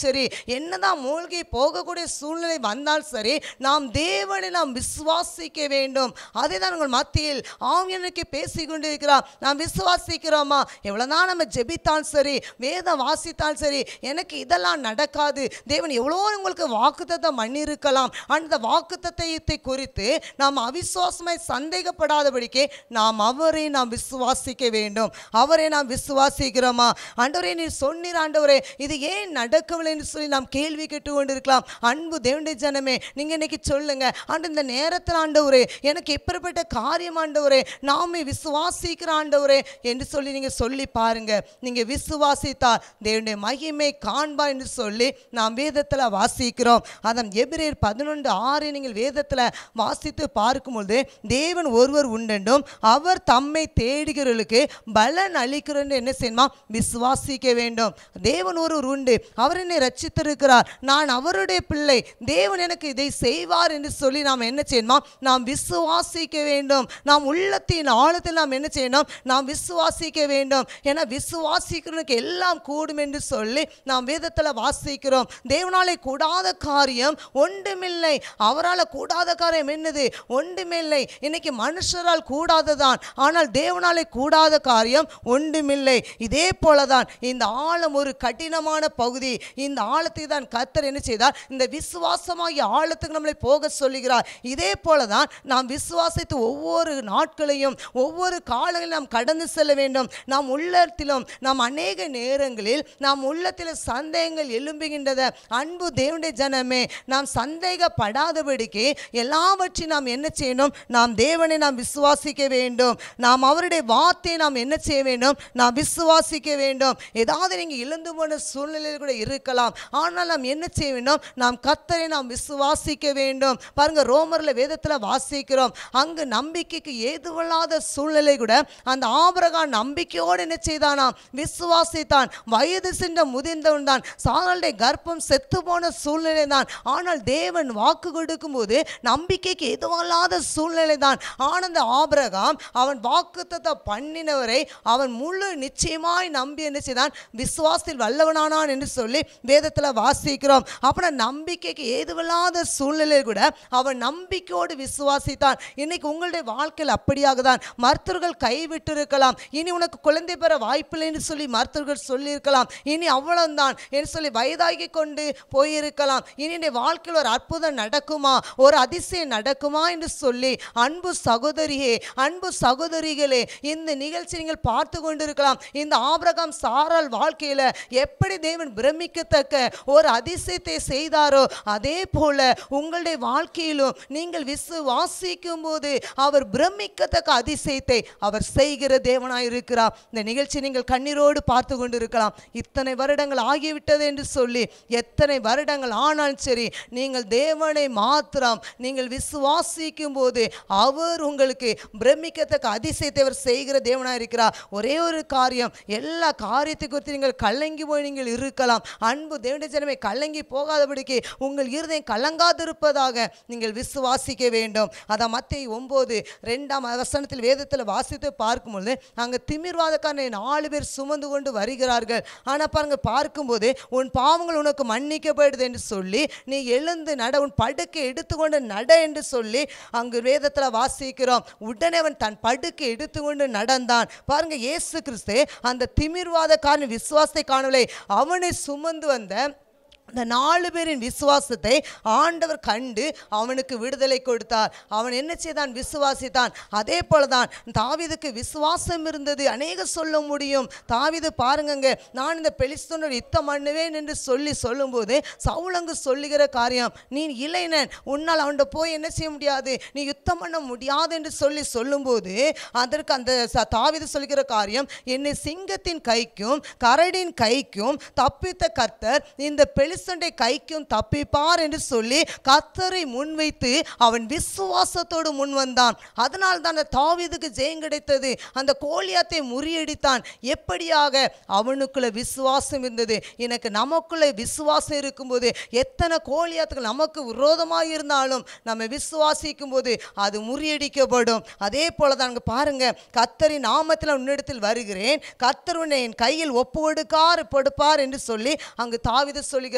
என்னதான் மூழ்கி போகக்கூடிய சூழ்நிலை வந்தால் சரி நாம் தேவனை நாம் விசுவாசிக்க வேண்டும் அதை தான் உங்கள் மத்தியில் ஆவியனுக்கு பேசி கொண்டிருக்கிறார் நாம் விசுவாசிக்கிறோமா எவ்வளோதான் நம்ம ஜெபித்தால் சரி வேதம் வாசித்தால் சரி எனக்கு இதெல்லாம் நடக்காது தேவன் எவ்வளோ உங்களுக்கு வாக்குத்தத்தம் பண்ணியிருக்கலாம் அந்த வாக்குத்தத்தை குறித்து நாம் அவிசுவாசமாய் சந்தேகப்படாதபடிக்கு நாம் அவரை நாம் விசுவாசிக்க வேண்டும் அவரை நாம் விசுவாசிக்கிறோமா ஆண்டவரே நீ சொன்னீர் ஆண்டவரே இது ஏன் நடக்கவில்லை என்று சொல்லி நாம் கேள்வி கேட்டு கொண்டிருக்கலாம் அன்பு தேவனுடைய ஜனமே நீங்க இன்னைக்கு சொல்லுங்க ஆண்டு இந்த நேரத்தில் ஆண்டவரே எனக்கு எப்பேற்பட்ட காரியம் ஆண்டவரே நாமே விசுவாசிக்கிற ஆண்டவரே என்று சொல்லி நீங்க சொல்லி பாருங்க நீங்க விசுவாசித்தா தேவனுடைய மகிமை காண்பா என்று சொல்லி நாம் வேதத்தில் வாசிக்கிறோம் அதன் எபிரேர் பதினொன்று ஆறு நீங்கள் வேதத்தில் வாசித்து பார்க்கும்பொழுது தேவன் ஒருவர் உண்டென்றும் அவர் தம்மை தேடுகிறவர்களுக்கு பலன் அளிக்கிறார் என்ன செய்யணுமா விசுவாசிக்க வேண்டும் தேவன் ஒருவர் உண்டு அவர் என்னை ரட்சித்திருக்கிறார் நான் அவருடைய பிள்ளை தேவன் எனக்கு இதை செய்வார் என்று சொல்லி நாம் என்ன செய்யணுமா நாம் விசுவாசிக்க வேண்டும் நாம் உள்ளத்தின் ஆழத்தில் நாம் என்ன செய்யணும் நாம் விசுவாசிக்க வேண்டும் ஏன்னா விசுவாசிக்கிறவனுக்கு எல்லாம் கூடும் என்று சொல்லி நாம் வேதத்தில் வாசிக்கிறோம் தேவனாலே கூடாத காரியம் ஒன்றுமில்லை அவரால் கூடாத காரியம் என்னது ஒன்றுமில்லை இன்னைக்கு மனுஷரால் கூடாததான் ஆனால் தேவனாலே கூடாத காரியம் ஒன்றுமில்லை இதே போலதான் இந்த ஆழம் ஒரு கடினமான பகுதி இந்த ஆழத்தை தான் கத்தர் என்ன செய்தார் இந்த விசுவாசமாகிய ஆழத்துக்கு நம்மளை போக சொல்லுகிறார் இதே போலதான் நாம் விசுவாசித்து ஒவ்வொரு நாட்களையும் ஒவ்வொரு காலங்களிலும் நாம் கடந்து செல்ல வேண்டும் நாம் உள்ளத்திலும் நாம் அநேக நேரங்களில் நாம் உள்ளத்தில் சந்தேகங்கள் எழும்புகின்றத அன்பு தேவனுடைய ஜனமே நாம் சந்தேகப்படாதபடிக்கு எல்லாவற்றையும் நாம் என்ன செய்யணும் நாம் தேவனை நாம் விசுவாசிக்க வேண்டும் நாம் அவருடைய வார்த்தையை நாம் என்ன செய்ய வேண்டும் நாம் விசுவாசிக்க வேண்டும் ஏதாவது நீங்கள் இழந்து போன சூழ்நிலையில் கூட இருக்கலாம் ஆனால் நாம் என்ன செய்ய வேண்டும் நாம் கத்தரை நாம் விசுவாசிக்க வேண்டும் பாருங்க ரோமர்ல வேதத்தில் வாசிக்கிறோம் அங்கு நம்பிக்கைக்கு ஏதுவல்லாத சூழ்நிலை கூட அந்த ஆபரகாம் நம்பிக்கையோடு என்ன செய்தானாம் விசுவாசித்தான் வயது சென்ற முதிர்ந்தவன் தான் சாரலுடைய கர்ப்பம் செத்து போன சூழ்நிலை தான் ஆனால் தேவன் வாக்கு கொடுக்கும் போது நம்பிக்கைக்கு எதுவல்லாத சூழ்நிலை தான் ஆனந்த ஆபிரகாம் அவன் வாக்குத்தத்தை பண்ணினவரை அவன் முழு நிச்சயமாய் நம்பி என்ன செய்தான் விசுவாசத்தில் வல்லவனானான் என்று சொல்லி வேதத்தில் வாசிக்கிறோம் அப்புறம் நம்பிக்கைக்கு ஏதுவில்லாத சூழ்நிலையில் கூட அவன் நம்பிக்கையோடு விசுவாசித்தான் இன்னைக்கு உங்களுடைய வாழ்க்கையில் அப்படியாக தான் மருத்துவர்கள் கைவிட்டு இருக்கலாம் இனி உனக்கு குழந்தை பெற வாய்ப்பில்லை என்று சொல்லி மருத்துவர்கள் சொல்லியிருக்கலாம் இனி அவ்வளவுதான் என்று சொல்லி வயதாகி கொண்டு போயிருக்கலாம் இனி இந்த வாழ்க்கையில் ஒரு அற்புதம் நடக்குமா ஒரு அதிசயம் நடக்குமா என்று சொல்லி அன்பு சகோதரியே அன்பு சகோதரிகளே இந்த நிகழ்ச்சி நீங்கள் பார்த்து கொண்டிருக்கலாம் இந்த ஆபிரகாம் சாரால் வாழ்க்கையில எப்படி தேவன் பிரமிக்கத்தக்க ஒரு அதிசயத்தை செய்தாரோ அதே போல உங்களுடைய வாழ்க்கையிலும் நீங்கள் விசுவாசிக்கும் போது அவர் பிரமிக்கத்தக்க அதிசயத்தை அவர் செய்கிற தேவனாய் இருக்கிறார் இந்த நிகழ்ச்சி நீங்கள் கண்ணீரோடு பார்த்து கொண்டிருக்கலாம் இத்தனை வருடங்கள் ஆகிவிட்டது என்று சொல்லி எத்தனை வருடங்கள் ஆனாலும் சரி நீங்கள் தேவனை மாத்திரம் நீங்கள் விசுவாசிக்கும் போது அவர் உங்களுக்கு பிரமிக்கத்தக்க அதிசயத்தை அவர் செய்கிற தேவனாக இருக்கிறார் ஒரே ஒரு காரியம் எல்லா காரியத்தை குறித்து நீங்கள் கலங்கி போய் நீங்கள் இருக்கலாம் அன்பு தேவனுடைய ஜனமே கலங்கி போகாதபடிக்கு உங்கள் இருதயம் கலங்காதிருப்பதாக நீங்கள் விசுவாசிக்க வேண்டும் அதான் மத்திய ஒன்பது ரெண்டாம் வசனத்தில் வேதத்தில் வாசித்து பார்க்கும்பொழுது அங்கே திமிர்வாதக்காரனை நாலு பேர் சுமந்து கொண்டு வருகிறார்கள் ஆனால் பாருங்க பார்க்கும்போது உன் பாவங்கள் உனக்கு மன்னிக்கப்படுது என்று சொல்லி நீ எழுந்து நட உன் படுக்கை எடுத்துக்கொண்டு நட என்று சொல்லி அங்கு வேதத்தில் வாசிக்கிறோம் உடனே அவன் தன் படுக்கை எடுத்துக்கொண்டு நடந்தான் பாருங்க இயேசு கிறிஸ்து அந்த திமிர்வாதக்காரன் விசுவாசத்தை காணவில்லை அவனை சுமந்து வந்த அந்த நாலு பேரின் விசுவாசத்தை ஆண்டவர் கண்டு அவனுக்கு விடுதலை கொடுத்தார் அவன் என்ன செய்தான் விசுவாசித்தான் அதே போல தான் தாவீதுக்கு விசுவாசம் இருந்தது அநேக சொல்ல முடியும் தாவீது பாருங்கங்க நான் இந்த பெலிஸ்தனோட யுத்தம் பண்ணுவேன் என்று சொல்லி சொல்லும்போது சவுலங்கு சொல்லுகிற காரியம் நீ இளைஞன் உன்னால் அவன்கிட்ட போய் என்ன செய்ய முடியாது நீ யுத்தம் பண்ண முடியாது என்று சொல்லி சொல்லும்போது அதற்கு அந்த ச- தாவீது சொல்லுகிற காரியம் என்னை சிங்கத்தின் கைக்கும் கரடின் கைக்கும் தப்பித்த கர்த்தர் இந்த பெலிஸ்தனுடைய கைக்கும் தப்பிப்பார் என்று சொல்லி கர்த்தரை முன்வைத்து அவன் விசுவாசத்தோடு முன் வந்தான் அதனால் தான் அந்த தாவீதுக்கு ஜெயம் கிடைத்தது அந்த கோலியாத்தை முறியடித்தான் எப்படியாக அவனுக்குள்ள விசுவாசம் இருந்தது எனக்கு நமக்குள்ள விசுவாசம் இருக்கும்போது எத்தனை கோலியாத்துகள் நமக்கு விரோதமாக இருந்தாலும் நம்ம விசுவாசிக்கும் போது அது முறியடிக்கப்படும் அதே போல தான் அங்க பாருங்க கத்தரின் நாமத்தில் உன்னிடத்தில் வருகிறேன் கத்தர் உன்னை என் கையில் ஒப்பு கொடுக்கார் கொடுப்பார் என்று சொல்லி அங்கு தாவித சொல்லுகிறார்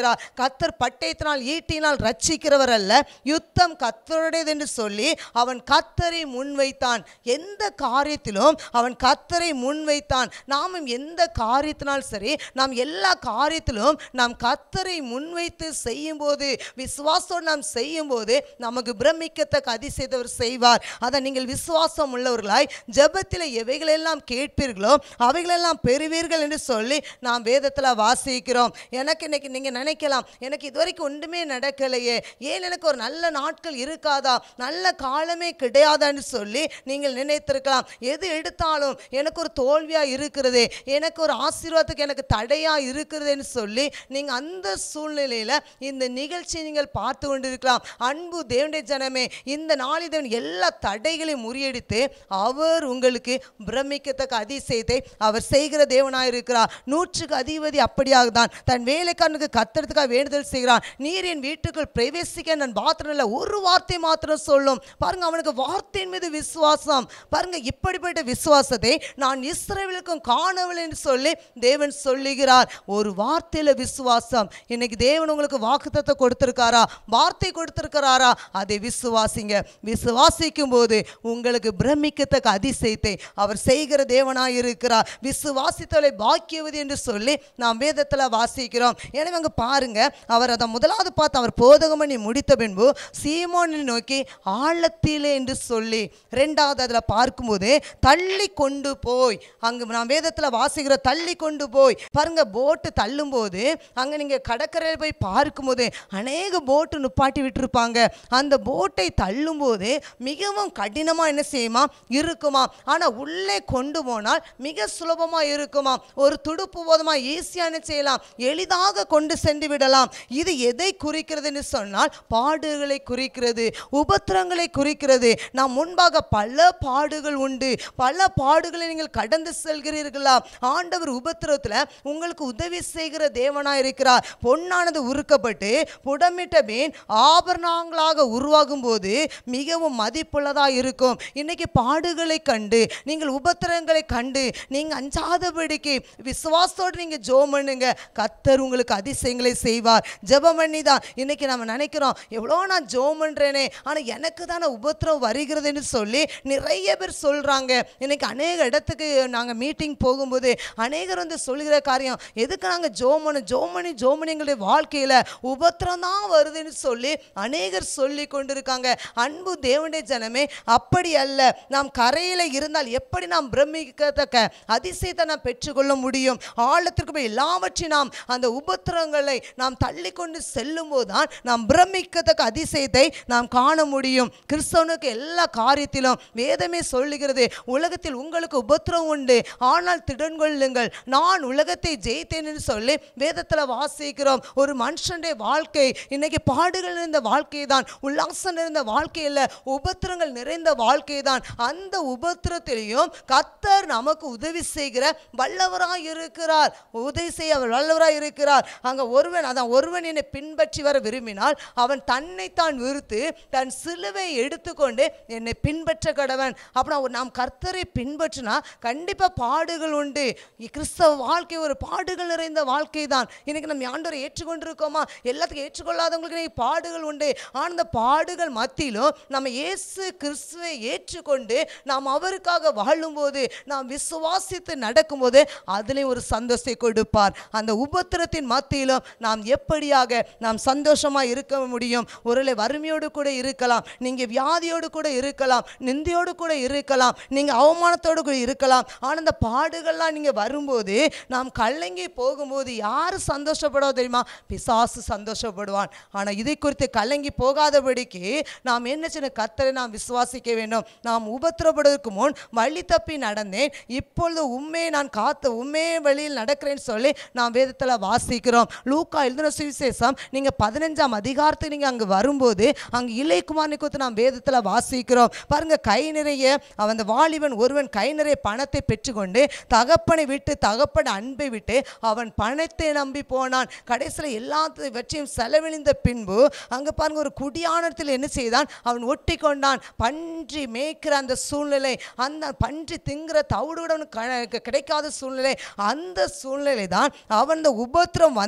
சொல்லுகிறார் கத்தர் பட்டயத்தினால் ஈட்டினால் ரட்சிக்கிறவர் அல்ல யுத்தம் கத்தருடையது என்று சொல்லி அவன் கத்தரை முன்வைத்தான் எந்த காரியத்திலும் அவன் கத்தரை முன்வைத்தான் நாமும் எந்த காரியத்தினால் சரி நாம் எல்லா காரியத்திலும் நாம் கத்தரை முன்வைத்து செய்யும்போது விசுவாசம் நாம் செய்யும்போது நமக்கு பிரமிக்கத்தக்க அதிசயத்தவர் செய்வார் அதை நீங்கள் விசுவாசம் உள்ளவர்களாய் ஜெபத்தில் எவைகளெல்லாம் கேட்பீர்களோ அவைகளெல்லாம் பெறுவீர்கள் என்று சொல்லி நாம் வேதத்தில் வாசிக்கிறோம் எனக்கு இன்னைக்கு நீங்கள் நினைக்கலாம் எனக்கு இதுவரைக்கும் ஒன்றுமே நடக்கலையே ஏன் எனக்கு ஒரு நல்ல நாட்கள் இருக்காதா நல்ல காலமே கிடையாதான்னு சொல்லி நீங்கள் நினைத்திருக்கலாம் எது எடுத்தாலும் எனக்கு ஒரு தோல்வியாக இருக்கிறது எனக்கு ஒரு ஆசீர்வாதத்துக்கு எனக்கு தடையாக இருக்கிறதுன்னு சொல்லி நீங்கள் அந்த சூழ்நிலையில் இந்த நிகழ்ச்சி நீங்கள் பார்த்து கொண்டிருக்கலாம் அன்பு தேவனுடைய ஜனமே இந்த நாளில் தேவன் எல்லா தடைகளையும் முறியடித்து அவர் உங்களுக்கு பிரமிக்கத்தக்க அதிசயத்தை அவர் செய்கிற தேவனாக இருக்கிறார் நூற்றுக்கு அதிபதி அப்படியாக தான் தன் வேலைக்காரனுக்கு கத்துறதுக்காக வேண்டுதல் செய்கிறான் நீர் என் வீட்டுக்குள் பிரவேசிக்க நான் பாத்திரம் இல்லை ஒரு வார்த்தை மாத்திரம் சொல்லும் பாருங்க அவனுக்கு வார்த்தையின் மீது விசுவாசம் பாருங்க இப்படிப்பட்ட விசுவாசத்தை நான் இஸ்ரவேலுக்கும் காணவில்லை என்று சொல்லி தேவன் சொல்லுகிறார் ஒரு வார்த்தையில விசுவாசம் இன்னைக்கு தேவன் உங்களுக்கு வாக்குத்தத்தை கொடுத்திருக்காரா வார்த்தை கொடுத்திருக்கிறாரா அதை விசுவாசிங்க விசுவாசிக்கும் போது உங்களுக்கு பிரமிக்கத்தக்க அதிசயத்தை அவர் செய்கிற தேவனாய் இருக்கிறார் விசுவாசித்தவளை பாக்கியவது என்று சொல்லி நாம் வேதத்தில் வாசிக்கிறோம் எனவே அங்க பாருங்க அவர் அதை முதலாவது பார்த்து அவர் போதகம் பண்ணி முடித்த பின்பு சீமோனை நோக்கி ஆழத்திலே என்று சொல்லி ரெண்டாவது அதில் பார்க்கும்போது தள்ளி கொண்டு போய் அங்கு நாம் வேதத்தில் வாசிக்கிற தள்ளி கொண்டு போய் பாருங்க போட்டு தள்ளும்போது அங்கே நீங்கள் கடற்கரையில் போய் பார்க்கும்போது அநேக போட்டு நிப்பாட்டி விட்டுருப்பாங்க அந்த போட்டை தள்ளும்போது மிகவும் கடினமாக என்ன செய்யுமா இருக்குமா ஆனால் உள்ளே கொண்டு போனால் மிக சுலபமாக இருக்குமா ஒரு துடுப்பு போதுமா ஈஸியாக என்ன செய்யலாம் எளிதாக கொண்டு சென்று விடலாம் இது எதை குறிக்கிறதுன்னு சொன்னால் பாடுகளை குறிக்கிறது உபத்திரங்களை குறிக்கிறது நாம் முன்பாக பல பாடுகள் உண்டு பல பாடுகளை நீங்கள் கடந்து செல்கிறீர்களா ஆண்டவர் உபத்திரத்தில் உங்களுக்கு உதவி செய்கிற தேவனாய் இருக்கிறார் பொன்னானது உருக்கப்பட்டு புடமிட்ட மீன் ஆபரணங்களாக உருவாகும் போது மிகவும் மதிப்புள்ளதாக இருக்கும் இன்னைக்கு பாடுகளை கண்டு நீங்கள் உபத்திரங்களை கண்டு நீங்கள் அஞ்சாதபடிக்கு விசுவாசத்தோடு நீங்கள் ஜெபம் பண்ணுங்க கத்தர் உங்களுக்கு அதிசயங்களை செய்வார் ஜெபம் பண்ணி தான் இன்னைக்கு நம்ம நினைக்கிறோம் எவ்வளோ நான் ஜெபம் பண்ணுறேனே ஆனால் எனக்கு தானே உபத்திரம் வருகிறதுன்னு சொல்லி நிறைய பேர் சொல்கிறாங்க இன்னைக்கு அநேக இடத்துக்கு நாங்கள் மீட்டிங் போகும்போது அநேகர் வந்து சொல்லுகிற காரியம் எதுக்கு நாங்கள் ஜோமனு ஜோமனி ஜோமனி எங்களுடைய வாழ்க்கையில் உபத்திரம் தான் வருதுன்னு சொல்லி அநேகர் சொல்லி கொண்டிருக்காங்க அன்பு தேவனுடைய ஜனமே அப்படி அல்ல நாம் கரையில் இருந்தால் எப்படி நாம் பிரமிக்கத்தக்க அதிசயத்தை நாம் பெற்றுக்கொள்ள முடியும் ஆழத்திற்கு போய் எல்லாவற்றையும் நாம் அந்த உபத்திரங்களை நாம் தள்ளி கொண்டு செல்லும் போதுதான் நாம் பிரமிக்கத்தக்க அதிசயத்தை நாம் காண முடியும் கிறிஸ்தவனுக்கு எல்லா காரியத்திலும் வேதமே சொல்லுகிறது உலகத்தில் உங்களுக்கு உபத்திரம் உண்டு ஆனால் திடன் கொள்ளுங்கள் நான் உலகத்தை ஜெயித்தேன் என்று சொல்லி வேதத்தில் வாசிக்கிறோம் ஒரு மனுஷனுடைய வாழ்க்கை இன்னைக்கு பாடுகள் நிறைந்த வாழ்க்கை தான் உல்லாசம் நிறைந்த வாழ்க்கை இல்லை உபத்திரங்கள் நிறைந்த வாழ்க்கை தான் அந்த உபத்திரத்திலையும் கத்தர் நமக்கு உதவி செய்கிற வல்லவராய் இருக்கிறார் உதவி செய்ய அவர் வல்லவராய் இருக்கிறார் அங்க ஒருவன் அதான் ஒருவன் என்னை பின்பற்றி வர விரும்பினால் அவன் தன்னைத்தான் விருத்து தன் சிலுவை எடுத்துக்கொண்டு என்னை பின்பற்ற கடவன் அப்படின்னா ஒரு நாம் கர்த்தரை பின்பற்றினா கண்டிப்பா பாடுகள் உண்டு இ- கிறிஸ்தவ வாழ்க்கை ஒரு பாடுகள் நிறைந்த வாழ்க்கை தான் இன்னைக்கு நம்ம ஆண்டவரை ஏற்றுக்கொண்டிருக்கோமா எல்லாத்துக்கும் ஏற்றுக்கொள்ளாதவங்களுக்கு இன்னைக்கு பாடுகள் உண்டு ஆனால் அந்த பாடுகள் மத்தியிலும் நம்ம இயேசு கிறிஸ்துவை ஏற்றுக்கொண்டு நாம் அவருக்காக வாழும்போது நாம் விசுவாசித்து நடக்கும்போது அதுலேயும் ஒரு சந்தோஷத்தை கொடுப்பார் அந்த உபத்திரத்தின் மத்தியிலும் நாம் எப்படியாக நாம் சந்தோஷமாக இருக்க முடியும் ஒருவேளை வறுமையோடு கூட இருக்கலாம் நீங்கள் வியாதியோடு கூட இருக்கலாம் நிந்தையோடு கூட இருக்கலாம் நீங்கள் அவமானத்தோடு கூட இருக்கலாம் ஆனால் அந்த பாடுகள்லாம் நீங்கள் வரும்போது நாம் கலங்கி போகும்போது யார் சந்தோஷப்படாது தெரியுமா பிசாசு சந்தோஷப்படுவான் ஆனால் இதை குறித்து கலங்கி போகாதபடிக்கு நாம் என்ன சின்ன கத்தரை நாம் விசுவாசிக்க வேண்டும் நாம் உபத்திரப்படுவதற்கு முன் வழி தப்பி நடந்தேன் இப்பொழுது உண்மையை நான் காத்து உண்மையே வழியில் நடக்கிறேன்னு சொல்லி நாம் வேதத்தில் வாசிக்கிறோம் லூக்கா எழுதின சுவிசேஷம் நீங்கள் பதினஞ்சாம் அதிகாரத்துக்கு நீங்கள் அங்கே வரும்போது அங்கே இளைக்குமாரனை குறித்து நாம் வேதத்தில் வாசிக்கிறோம் பாருங்க கை நிறைய அவன் அந்த வாலிபன் ஒருவன் கை நிறைய பணத்தை பெற்றுக்கொண்டு தகப்பனை விட்டு தகப்பன் அன்பை விட்டு அவன் பணத்தை நம்பி போனான் கடைசியில் எல்லாத்தையும் செலவழிந்த பின்பு அங்கே பாருங்க ஒரு குடியானத்தில் என்ன செய்தான் அவன் ஒட்டி கொண்டான் பன்றி மேய்க்கிற அந்த சூழ்நிலை அந்த பன்றி திங்கிற தவிடு கூட அவனுக்கு க- கிடைக்காத சூழ்நிலை அந்த சூழ்நிலை தான் அவன் இந்த உபத்திரம் வந்தபோது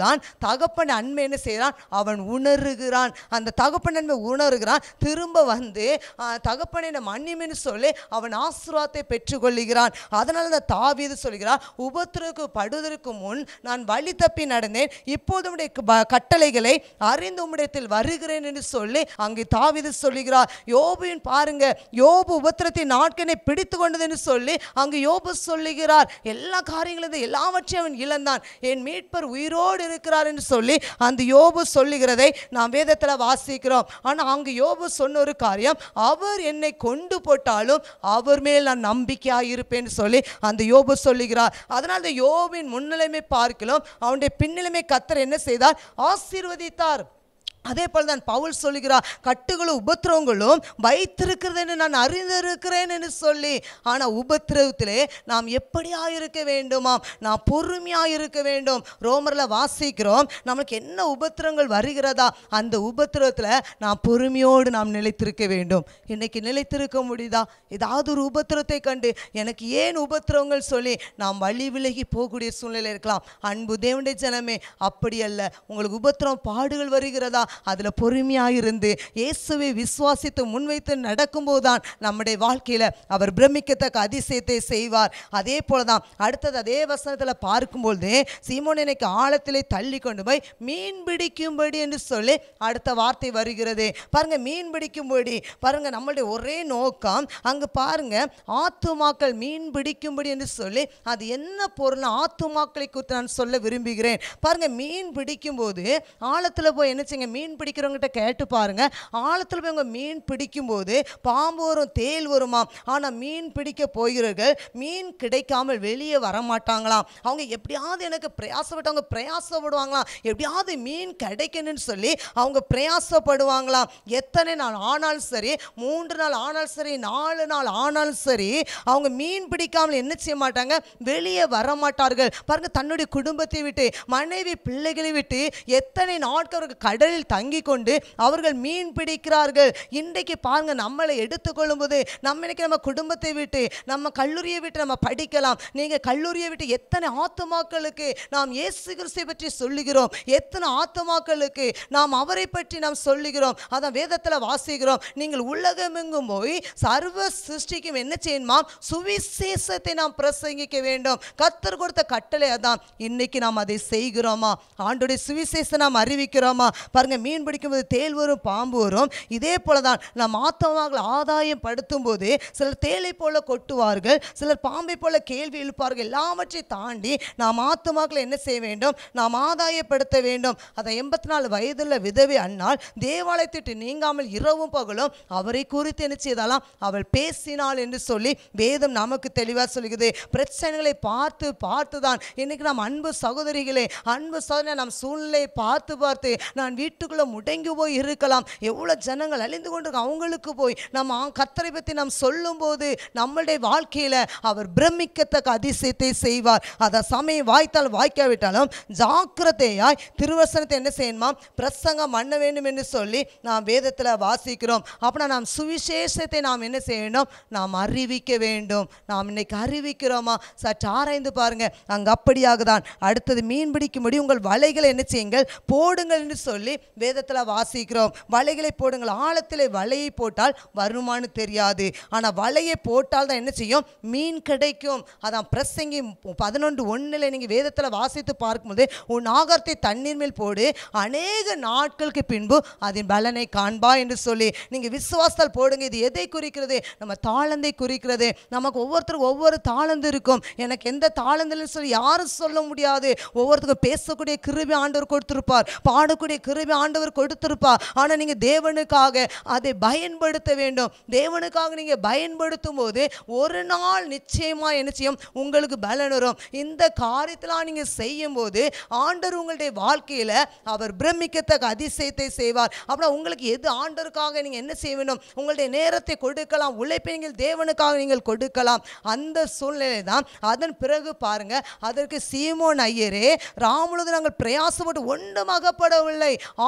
போதுதான் தகப்பன் அன்பை என்ன செய்கிறான் அவன் உணர்கிறான் அந்த தகப்பன் அன்பை உணர்கிறான் திரும்ப வந்து ஆ, தகப்பனை என்னை மன்னிமென்னு சொல்லி அவன் ஆசீர்வாதத்தை பெற்றுக்கொள்ளுகிறான் அதனால தான் தாவீது சொல்கிறார் உபத்திரக்கு படுவதற்கு முன் நான் வழி தப்பி நடந்தேன் இப்போது உம்முடைய க- கட்டளைகளை அறிந்து உம்மிடத்தில் வருகிறேன் என்று சொல்லி அங்கே தாவீது சொல்லுகிறார் யோபுவின் பாருங்க யோபு உபத்திரத்தின் நாட்களை பிடித்து கொண்டது என்று சொல்லி அங்கு யோபு சொல்லுகிறார் எல்லா காரியங்களும் எல்லாவற்றையும் அவன் இழந்தான் என் மீட்பர் உயிரோடு இருக்கிறார் என்று சொல்லி அந்த யோபு சொல்லுகிறதை நாம் வேதத்தில் வாசிக்கிறோம் ஆனால் அங்கு யோபு சொன்ன ஒரு காரியம் அவர் என்னை கொண்டு போட்டாலும் அவர் மேல் நான் நம்பிக்கையாக இருப்பேன்னு சொல்லி அந்த யோபு சொல்லுகிறார் அதனால் அந்த யோபின் முன்னிலைமை பார்க்கலாம் அவனுடைய பின்னிலைமை கத்தர் என்ன செய்தார் ஆசீர்வதித்தார் அதே போல் தான் பவுல் சொல்லுகிறார் கட்டுகளும் உபத்திரவங்களும் வைத்திருக்கிறது என்று நான் அறிந்திருக்கிறேன் என்று சொல்லி ஆனால் உபத்திரவத்திலே நாம் எப்படியா இருக்க வேண்டுமாம் நாம் பொறுமையாக இருக்க வேண்டும் ரோமரில் வாசிக்கிறோம் நமக்கு என்ன உபத்திரங்கள் வருகிறதா அந்த உபத்திரவத்தில் நாம் பொறுமையோடு நாம் நிலைத்திருக்க வேண்டும் இன்னைக்கு நிலைத்திருக்க முடியுதா ஏதாவது ஒரு உபத்திரத்தை கண்டு எனக்கு ஏன் உபத்திரவங்கள் சொல்லி நாம் வழி விலகி போகக்கூடிய சூழ்நிலை இருக்கலாம் அன்பு தேவனுடைய ஜனமே அப்படி அல்ல உங்களுக்கு உபத்திரம் பாடுகள் வருகிறதா அதில் பொறுமையாக இருந்து இயேசுவை விசுவாசித்து முன்வைத்து நடக்கும்போது தான் நம்முடைய வாழ்க்கையில் அவர் பிரமிக்கத்தக்க அதிசயத்தை செய்வார் அதே போல தான் அடுத்தது அதே வசனத்தில் பார்க்கும்பொழுது சீமோன் எனக்கு ஆழத்திலே தள்ளி கொண்டு போய் மீன் பிடிக்கும்படி என்று சொல்லி அடுத்த வார்த்தை வருகிறது பாருங்க மீன் பிடிக்கும்படி பாருங்க நம்மளுடைய ஒரே நோக்கம் அங்கு பாருங்க ஆத்துமாக்கள் மீன் பிடிக்கும்படி என்று சொல்லி அது என்ன பொருள் ஆத்துமாக்களை குறித்து நான் சொல்ல விரும்புகிறேன் பாருங்க மீன் பிடிக்கும்போது ஆழத்தில் போய் என்ன செய்யுங்க மீன் பிடிக்கிறவங்ககிட்ட கேட்டு பாருங்க ஆழத்தில் போய் உங்க மீன் பிடிக்கும்போது பாம்பு வரும் தேல் வருமா ஆனால் மீன் பிடிக்க போகிறவர்கள் மீன் கிடைக்காமல் வெளியே வர மாட்டாங்களாம் அவங்க எப்படியாவது எனக்கு பிரயாசப்பட்டு அவங்க பிரயாசப்படுவாங்களாம் எப்படியாவது மீன் கிடைக்கணும்னு சொல்லி அவங்க பிரயாசப்படுவாங்களாம் எத்தனை நாள் ஆனாலும் சரி மூன்று நாள் ஆனாலும் சரி நாலு நாள் ஆனாலும் சரி அவங்க மீன் பிடிக்காமல் என்ன செய்ய மாட்டாங்க வெளியே வர மாட்டார்கள் பாருங்க தன்னுடைய குடும்பத்தை விட்டு மனைவி பிள்ளைகளை விட்டு எத்தனை நாட்கள் அவர்கள் கடலில் தங்கி கொண்டு அவர்கள் மீன் பிடிக்கிறார்கள் இன்றைக்கு பாருங்க நம்மளை எடுத்துக்கொள்ளும் போது நம்ம இன்னைக்கு நம்ம குடும்பத்தை விட்டு நம்ம கல்லூரியை விட்டு நம்ம படிக்கலாம் நீங்க கல்லூரியை விட்டு எத்தனை ஆத்துமாக்களுக்கு நாம் இயேசு கிறிஸ்துவை பற்றி சொல்லுகிறோம் எத்தனை ஆத்துமாக்களுக்கு நாம் அவரை பற்றி நாம் சொல்லுகிறோம் அதான் வேதத்துல வாசிக்கிறோம் நீங்கள் உலகமெங்கும் போய் சர்வ சிருஷ்டிக்கும் என்ன செய்யணுமாம் சுவிசேஷத்தை நாம் பிரசங்கிக்க வேண்டும் கத்தர் கொடுத்த கட்டளை அதான் இன்னைக்கு நாம் அதை செய்கிறோமா ஆண்டுடைய சுவிசேஷம் நாம் அறிவிக்கிறோமா பாருங்க மீன் பிடிக்கும்போது தேல் வரும் பாம்பு வரும் இதே போல தான் நாம் ஆத்மாக்களை ஆதாயம் படுத்தும் போது சிலர் தேலை போல கொட்டுவார்கள் சிலர் பாம்பை போல கேள்வி எழுப்பார்கள் எல்லாவற்றை தாண்டி நாம் ஆத்மாக்களை என்ன செய்ய வேண்டும் நாம் ஆதாயப்படுத்த வேண்டும் அதை எண்பத்தி நாலு வயதுள்ள விதவை அன்னாள் தேவாலயத்திட்டு நீங்காமல் இரவும் பகலும் அவரை குறித்து என்ன செய்தாலாம் அவள் பேசினாள் என்று சொல்லி வேதம் நமக்கு தெளிவாக சொல்கிறது பிரச்சனைகளை பார்த்து பார்த்து தான் இன்னைக்கு நாம் அன்பு சகோதரிகளே அன்பு சகோதரி நாம் சூழ்நிலையை பார்த்து பார்த்து நான் வீட்டுக்குள்ளே முடங்கி போய் இருக்கலாம் எவ்வளோ ஜனங்கள் அழிந்து கொண்டிருக்க அவங்களுக்கு போய் நம்ம ஆ- கர்த்தரை பற்றி நாம் சொல்லும்போது நம்மளுடைய வாழ்க்கையில் அவர் பிரமிக்கத்தக்க அதிசயத்தை செய்வார் அதை சமயம் வாய்த்தால் வாய்க்காவிட்டாலும் ஜாக்கிரதையாய் திருவசனத்தை என்ன செய்யணுமா பிரசங்கம் பண்ண வேண்டும் என்று சொல்லி நாம் வேதத்தில் வாசிக்கிறோம் அப்படின்னா நாம் சுவிசேஷத்தை நாம் என்ன செய்ய வேண்டும் நாம் அறிவிக்க வேண்டும் நாம் இன்னைக்கு அறிவிக்கிறோமா சற்று ஆராய்ந்து பாருங்க அங்கே அப்படியாக தான் அடுத்தது மீன் பிடிக்கும்படி உங்கள் வலைகளை என்ன செய்யுங்கள் போடுங்கள் என்று சொல்லி வேதத்தில் வாசிக்கிறோம் வலைகளை போடுங்கள் ஆழத்திலே வலையை போட்டால் வருமானு தெரியாது ஆனால் வலையை போட்டால் தான் என்ன செய்யும் மீன் கிடைக்கும் அதான் பிரசங்கி பதினொன்று ஒன்றில் நீங்கள் வேதத்தில் வாசித்து பார்க்கும்போது உன் ஆகாரத்தை தண்ணீர் மேல் போடு அநேக நாட்களுக்கு பின்பு அதன் பலனை காண்பா என்று சொல்லி நீங்கள் விசுவாசத்தால் போடுங்க இது எதை குறிக்கிறது நம்ம தாளந்தை குறிக்கிறது நமக்கு ஒவ்வொருத்தருக்கும் ஒவ்வொரு தாளந்து இருக்கும் எனக்கு எந்த தாளந்துன்னு சொல்லி யாரும் சொல்ல முடியாது ஒவ்வொருத்தருக்கும் பேசக்கூடிய கிருபி ஆண்டவர் கொடுத்திருப்பார் பாடக்கூடிய கிருபி ஆண்டவர் கொடுத்திருப்பார் ஆனால் நீங்கள் தேவனுக்காக அதை பயன்படுத்த வேண்டும் தேவனுக்காக நீங்கள் பயன்படுத்தும் போது ஒரு நாள் நிச்சயமாக என்ன செய்யும் உங்களுக்கு பலன் வரும் இந்த காரியத்தெல்லாம் நீங்கள் செய்யும்போது ஆண்டவர் உங்களுடைய வாழ்க்கையில் அவர் பிரமிக்கத்தக்க அதிசயத்தை செய்வார் அப்புறம் உங்களுக்கு எது ஆண்டவருக்காக நீங்கள் என்ன செய்ய வேண்டும் உங்களுடைய நேரத்தை கொடுக்கலாம் உழைப்பை நீங்கள் தேவனுக்காக நீங்கள் கொடுக்கலாம் அந்த சூழ்நிலை தான் அதன் பிறகு பாருங்க அதற்கு சீமோன் ஐயரே ராமுழுது நாங்கள் பிரயாசப்பட்டு ஒன்றும் அகப்படவில்லை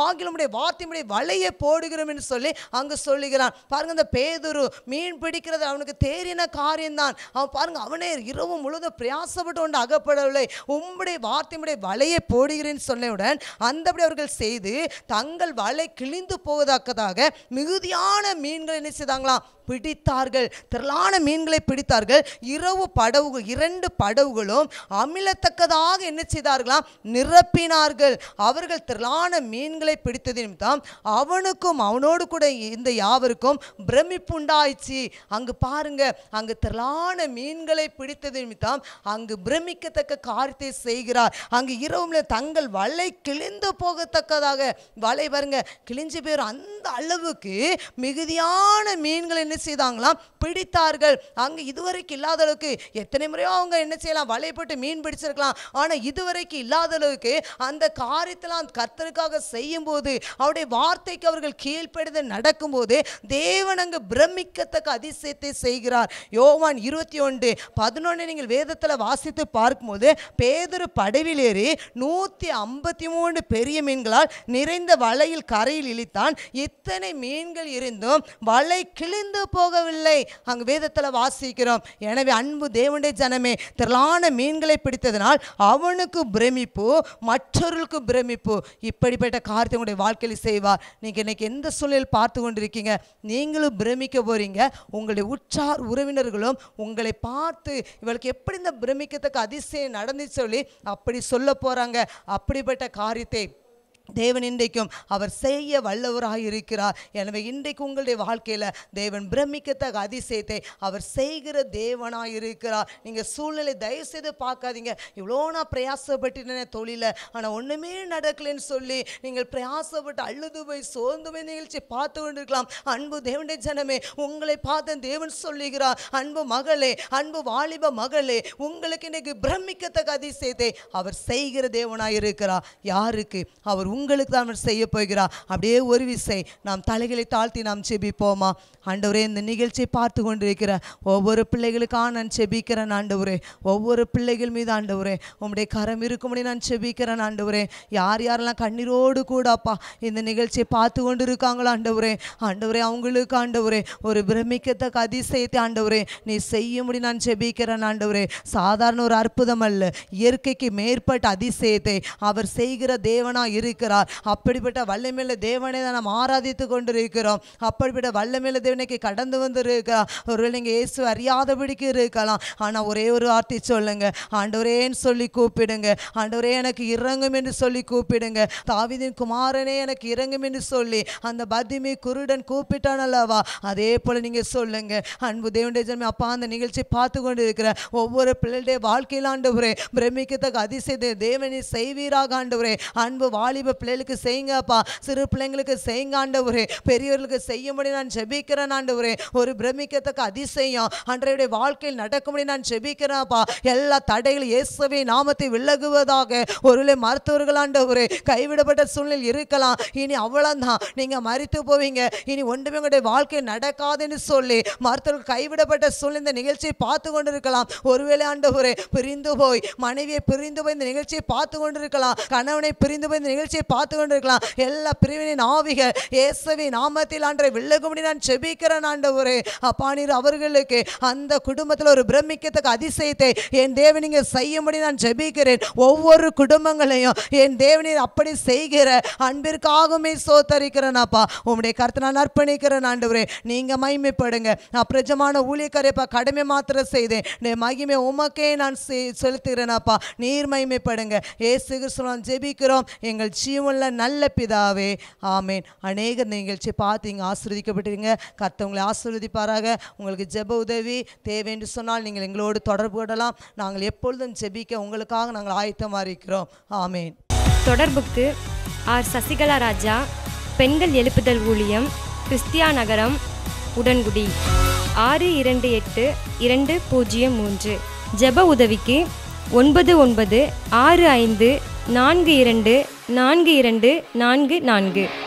ஆகிலும் உடைய வார்த்தையுடைய வலையை போடுகிறோம் என்று சொல்லி அங்கு சொல்லுகிறான் பாருங்க இந்த பேதுரு மீன் பிடிக்கிறது அவனுக்கு தேறின காரியம்தான் அவன் பாருங்க அவனே இரவு முழுவதும் பிரயாசப்பட்டு கொண்டு அகப்படவில்லை உம்முடைய வார்த்தையுடைய வலையை போடுகிறேன்னு சொன்னவுடன் அந்தபடி அவர்கள் செய்து தங்கள் வலை கிழிந்து போவதற்கதாக மிகுதியான மீன்கள் என்ன செய்தாங்களாம் பிடித்தார்கள் திரளான மீன்களை பிடித்தார்கள் இரவு படவுகள் இரண்டு படவுகளும் அமிலத்தக்கதாக என்ன செய்தார்களாம் நிரப்பினார்கள் அவர்கள் திரளான மீன்களை பிடித்தது நிமித்தம் அவனுக்கும் அவனோடு கூட இந்த யாவருக்கும் பிரமிப்புண்டாயிடுச்சு அங்கு பாருங்க அங்கு திரளான மீன்களை பிடித்தது நிமித்தம் அங்கு பிரமிக்கத்தக்க காரியத்தை செய்கிறார் அங்கு இரவுல தங்கள் வலை கிழிந்து போகத்தக்கதாக வலை பாருங்க கிழிஞ்சு போயிரும் அந்த அளவுக்கு மிகுதியான மீன்களை என்ன செய்தாங்களாம் பிடித்தார்கள் அங்கு இதுவரைக்கும் இல்லாத அளவுக்கு எத்தனை முறையோ அவங்க என்ன செய்யலாம் வலை போட்டு மீன் பிடிச்சிருக்கலாம் ஆனா இதுவரைக்கும் இல்லாத அளவுக்கு அந்த காரியத்தெல்லாம் கர்த்தருக்காக செய்யும்போது அவருடைய வார்த்தைக்கு அவர்கள் கீழ்ப்படுத நடக்கும்போது தேவன் அங்கு பிரமிக்கத்தக்க அதிசயத்தை செய்கிறார் யோவான் இருபத்தி ஒன்று பதினொன்று நீங்கள் வேதத்தில் வாசித்து பார்க்கும்போது பேதொரு படவில் ஏறி நூற்றி ஐம்பத்தி மூணு பெரிய மீன்களால் நிறைந்த வலையில் கரையில் இழித்தான் இத்தனை மீன்கள் இருந்தும் வலை கிழிந்து போகவில்லை அங்கு வேதத்தில் வாசிக்கிறோம் எனவே அன்பு தேவனுடைய ஜனமே திரளான மீன்களை பிடித்ததனால் அவனுக்கு பிரமிப்பு மற்றவர்களுக்கு பிரமிப்பு இப்படிப்பட்ட காரியத்தை உங்களுடைய வாழ்க்கையில் செய்வார் நீங்கள் இன்னைக்கு எந்த சூழலில் பார்த்து கொண்டிருக்கீங்க நீங்களும் பிரமிக்க போறீங்க உங்களுடைய உற்றார் உறவினர்களும் உங்களை பார்த்து இவளுக்கு எப்படி இந்த பிரமிக்கத்தக்க அதிசயம் நடந்துச்சு சொல்லி அப்படி சொல்ல போறாங்க அப்படிப்பட்ட காரியத்தை தேவன் இன்றைக்கும் அவர் செய்ய வல்லவராக இருக்கிறார் எனவே இன்றைக்கு உங்களுடைய வாழ்க்கையில் தேவன் பிரமிக்கத்தக்க அதிசயத்தை அவர் செய்கிற தேவனாக இருக்கிறார் நீங்கள் சூழ்நிலை தயவு செய்து பார்க்காதீங்க இவ்வளோ நான் பிரயாசப்பட்டுனேன் தொழில ஆனால் ஒன்றுமே நடக்கலைன்னு சொல்லி நீங்கள் பிரயாசப்பட்டு அழுது போய் சோர்ந்து போய் நிகழ்ச்சி பார்த்து கொண்டிருக்கலாம் அன்பு தேவனுடைய ஜனமே உங்களை பார்த்து தேவன் சொல்லுகிறார் அன்பு மகளே அன்பு வாலிப மகளே உங்களுக்கு இன்னைக்கு பிரமிக்கத்தக்க அதிசயத்தை அவர் செய்கிற தேவனாக இருக்கிறார் யாருக்கு அவர் உங்களுக்கு தான் அவர் செய்ய போகிறார் அப்படியே ஒரு விசை நாம் தலைகளை தாழ்த்தி நாம் செபிப்போமா ஆண்டவரே இந்த நிகழ்ச்சியை பார்த்து கொண்டிருக்கிற ஒவ்வொரு பிள்ளைகளுக்காக நான் செபிக்கிறேன் ஆண்டவரே ஒவ்வொரு பிள்ளைகள் மீது ஆண்டவரே உம்முடைய கரம் இருக்கும்படி நான் செபிக்கிறேன் ஆண்டவரே யார் யாரெல்லாம் கண்ணீரோடு கூட அப்பா இந்த நிகழ்ச்சியை பார்த்து கொண்டு இருக்காங்களோ ஆண்டவரே ஆண்டவரே அவங்களுக்கு ஆண்டவரே ஒரு பிரமிக்கத்தக்க அதிசயத்தை ஆண்டவரே நீ செய்யும்படி நான் செபிக்கிறேன் ஆண்டவரே சாதாரண ஒரு அற்புதம் அல்ல இயற்கைக்கு மேற்பட்ட அதிசயத்தை அவர் செய்கிற தேவனா இருக்கிறார் அப்படிப்பட்ட வல்லமையுள்ள தேவனை தான் நாம் ஆராதித்து கொண்டிருக்கிறோம் அப்படிப்பட்ட வல்லமையுள்ள தேவனைக்கு கடந்து வந்து இருக்கிறார் ஒருவேளை நீங்கள் இயேசு அறியாதபடிக்கு இருக்கலாம் ஆனால் ஒரே ஒரு வார்த்தை சொல்லுங்க ஆண்டவரேன்னு சொல்லி கூப்பிடுங்க ஆண்டவரே எனக்கு இறங்கும் என்று சொல்லி கூப்பிடுங்க தாவீதின் குமாரனே எனக்கு இறங்கும் என்று சொல்லி அந்த பத்திமி குருடன் கூப்பிட்டான் அல்லவா அதே போல் நீங்கள் சொல்லுங்க அன்பு தேவனுடைய ஜனமே அப்பா அந்த நிகழ்ச்சி பார்த்து கொண்டு இருக்கிற ஒவ்வொரு பிள்ளைகளுடைய வாழ்க்கையில் ஆண்டவரே பிரமிக்கத்தக்க அதிசயத்தை தேவனை செய்வீராக ஆண்டவரே அன்பு வாலிப பிள்ளைகளுக்கு செய்யுங்கப்பா சிறு பிள்ளைங்களுக்கு செய்யுங்க ஆண்டவரே பெரியவர்களுக்கு செய்யும்படி நான் ஜெபிக்கிறேன் ஆண்டவரே ஒரு பிரமிக்கத்தக்க அதிசயம் அன்றையுடைய வாழ்க்கையில் நடக்கும்படி நான் ஜெபிக்கிறேன்ப்பா எல்லா தடைகள் இயேசுவை நாமத்தை விலகுவதாக ஒருவேளை மருத்துவர்கள் ஆண்டவரே கைவிடப்பட்ட சூழ்நிலை இருக்கலாம் இனி அவ்வளோதான் நீங்க மறித்து போவீங்க இனி ஒன்றுமே உங்களுடைய வாழ்க்கை நடக்காதுன்னு சொல்லி மருத்துவர்கள் கைவிடப்பட்ட சூழ்நிலை இந்த நிகழ்ச்சியை பார்த்து கொண்டிருக்கலாம் ஒருவேளை ஆண்டவரே பிரிந்து போய் மனைவியை பிரிந்து போய் இந்த நிகழ்ச்சியை பார்த்து கொண்டிருக்கலாம் கணவனை பிரிந்து போய் இந்த நிகழ்ச்சியை பார்த்து கொண்டிருக்கலாம் எல்லா பிரிவினின் ஆவிகள் இயேசுவை நாமத்தில் ஆண்டரை வில்லகும்படி நான் செபிக்கிறேன் ஆண்டவரே அப்பா நீர் அவர்களுக்கு அந்த குடும்பத்தில் ஒரு பிரமிக்கத்தக்க அதிசயத்தை என் தேவனிங்க செய்யும்படி நான் ஜெபிக்கிறேன் ஒவ்வொரு குடும்பங்களையும் என் தேவனீர் அப்படி செய்கிற அன்பிற்காகவுமே சோத்தரிக்கிறேன் அப்பா உம்முடைய கருத்தை நான் அர்ப்பணிக்கிறேன் ஆண்டவரே நீங்க மகிமைப்படுங்க நான் பிரஜமான ஊழியக்காரைப்பா கடமை மாத்திரம் செய்தேன் நீ மகிமை உமக்கே நான் செ- செலுத்துகிறேன் அப்பா நீர் மகிமைப்படுங்க ஏசு கிறிஸ்துவான் ஜெபிக்கிறோம் எங்கள் ஜீவன்ல நல்ல பிதாவே ஆமேன் அநேக நிகழ்ச்சி பார்த்து இங்கே ஆசீர்வதிக்கப்பட்டிருங்க கர்த்தர் உங்களை ஆசீர்வதிப்பாராக உங்களுக்கு ஜெப உதவி தேவை என்று சொன்னால் நீங்கள் எங்களோடு தொடர்பு கொள்ளலாம் நாங்கள் எப்பொழுதும் ஜெபிக்க உங்களுக்காக நாங்கள் ஆயத்தமாக இருக்கிறோம் ஆமேன் தொடர்புக்கு ஆர் சசிகலா ராஜா பெண்கள் எழுப்புதல் ஊழியம் கிறிஸ்தியா நகரம் உடன்குடி ஆறு இரண்டு எட்டு இரண்டு பூஜ்ஜியம் மூன்று ஜெப உதவிக்கு ஒன்பது ஒன்பது ஆறு ஐந்து நான்கு இரண்டு நான்கு இரண்டு நான்கு நான்கு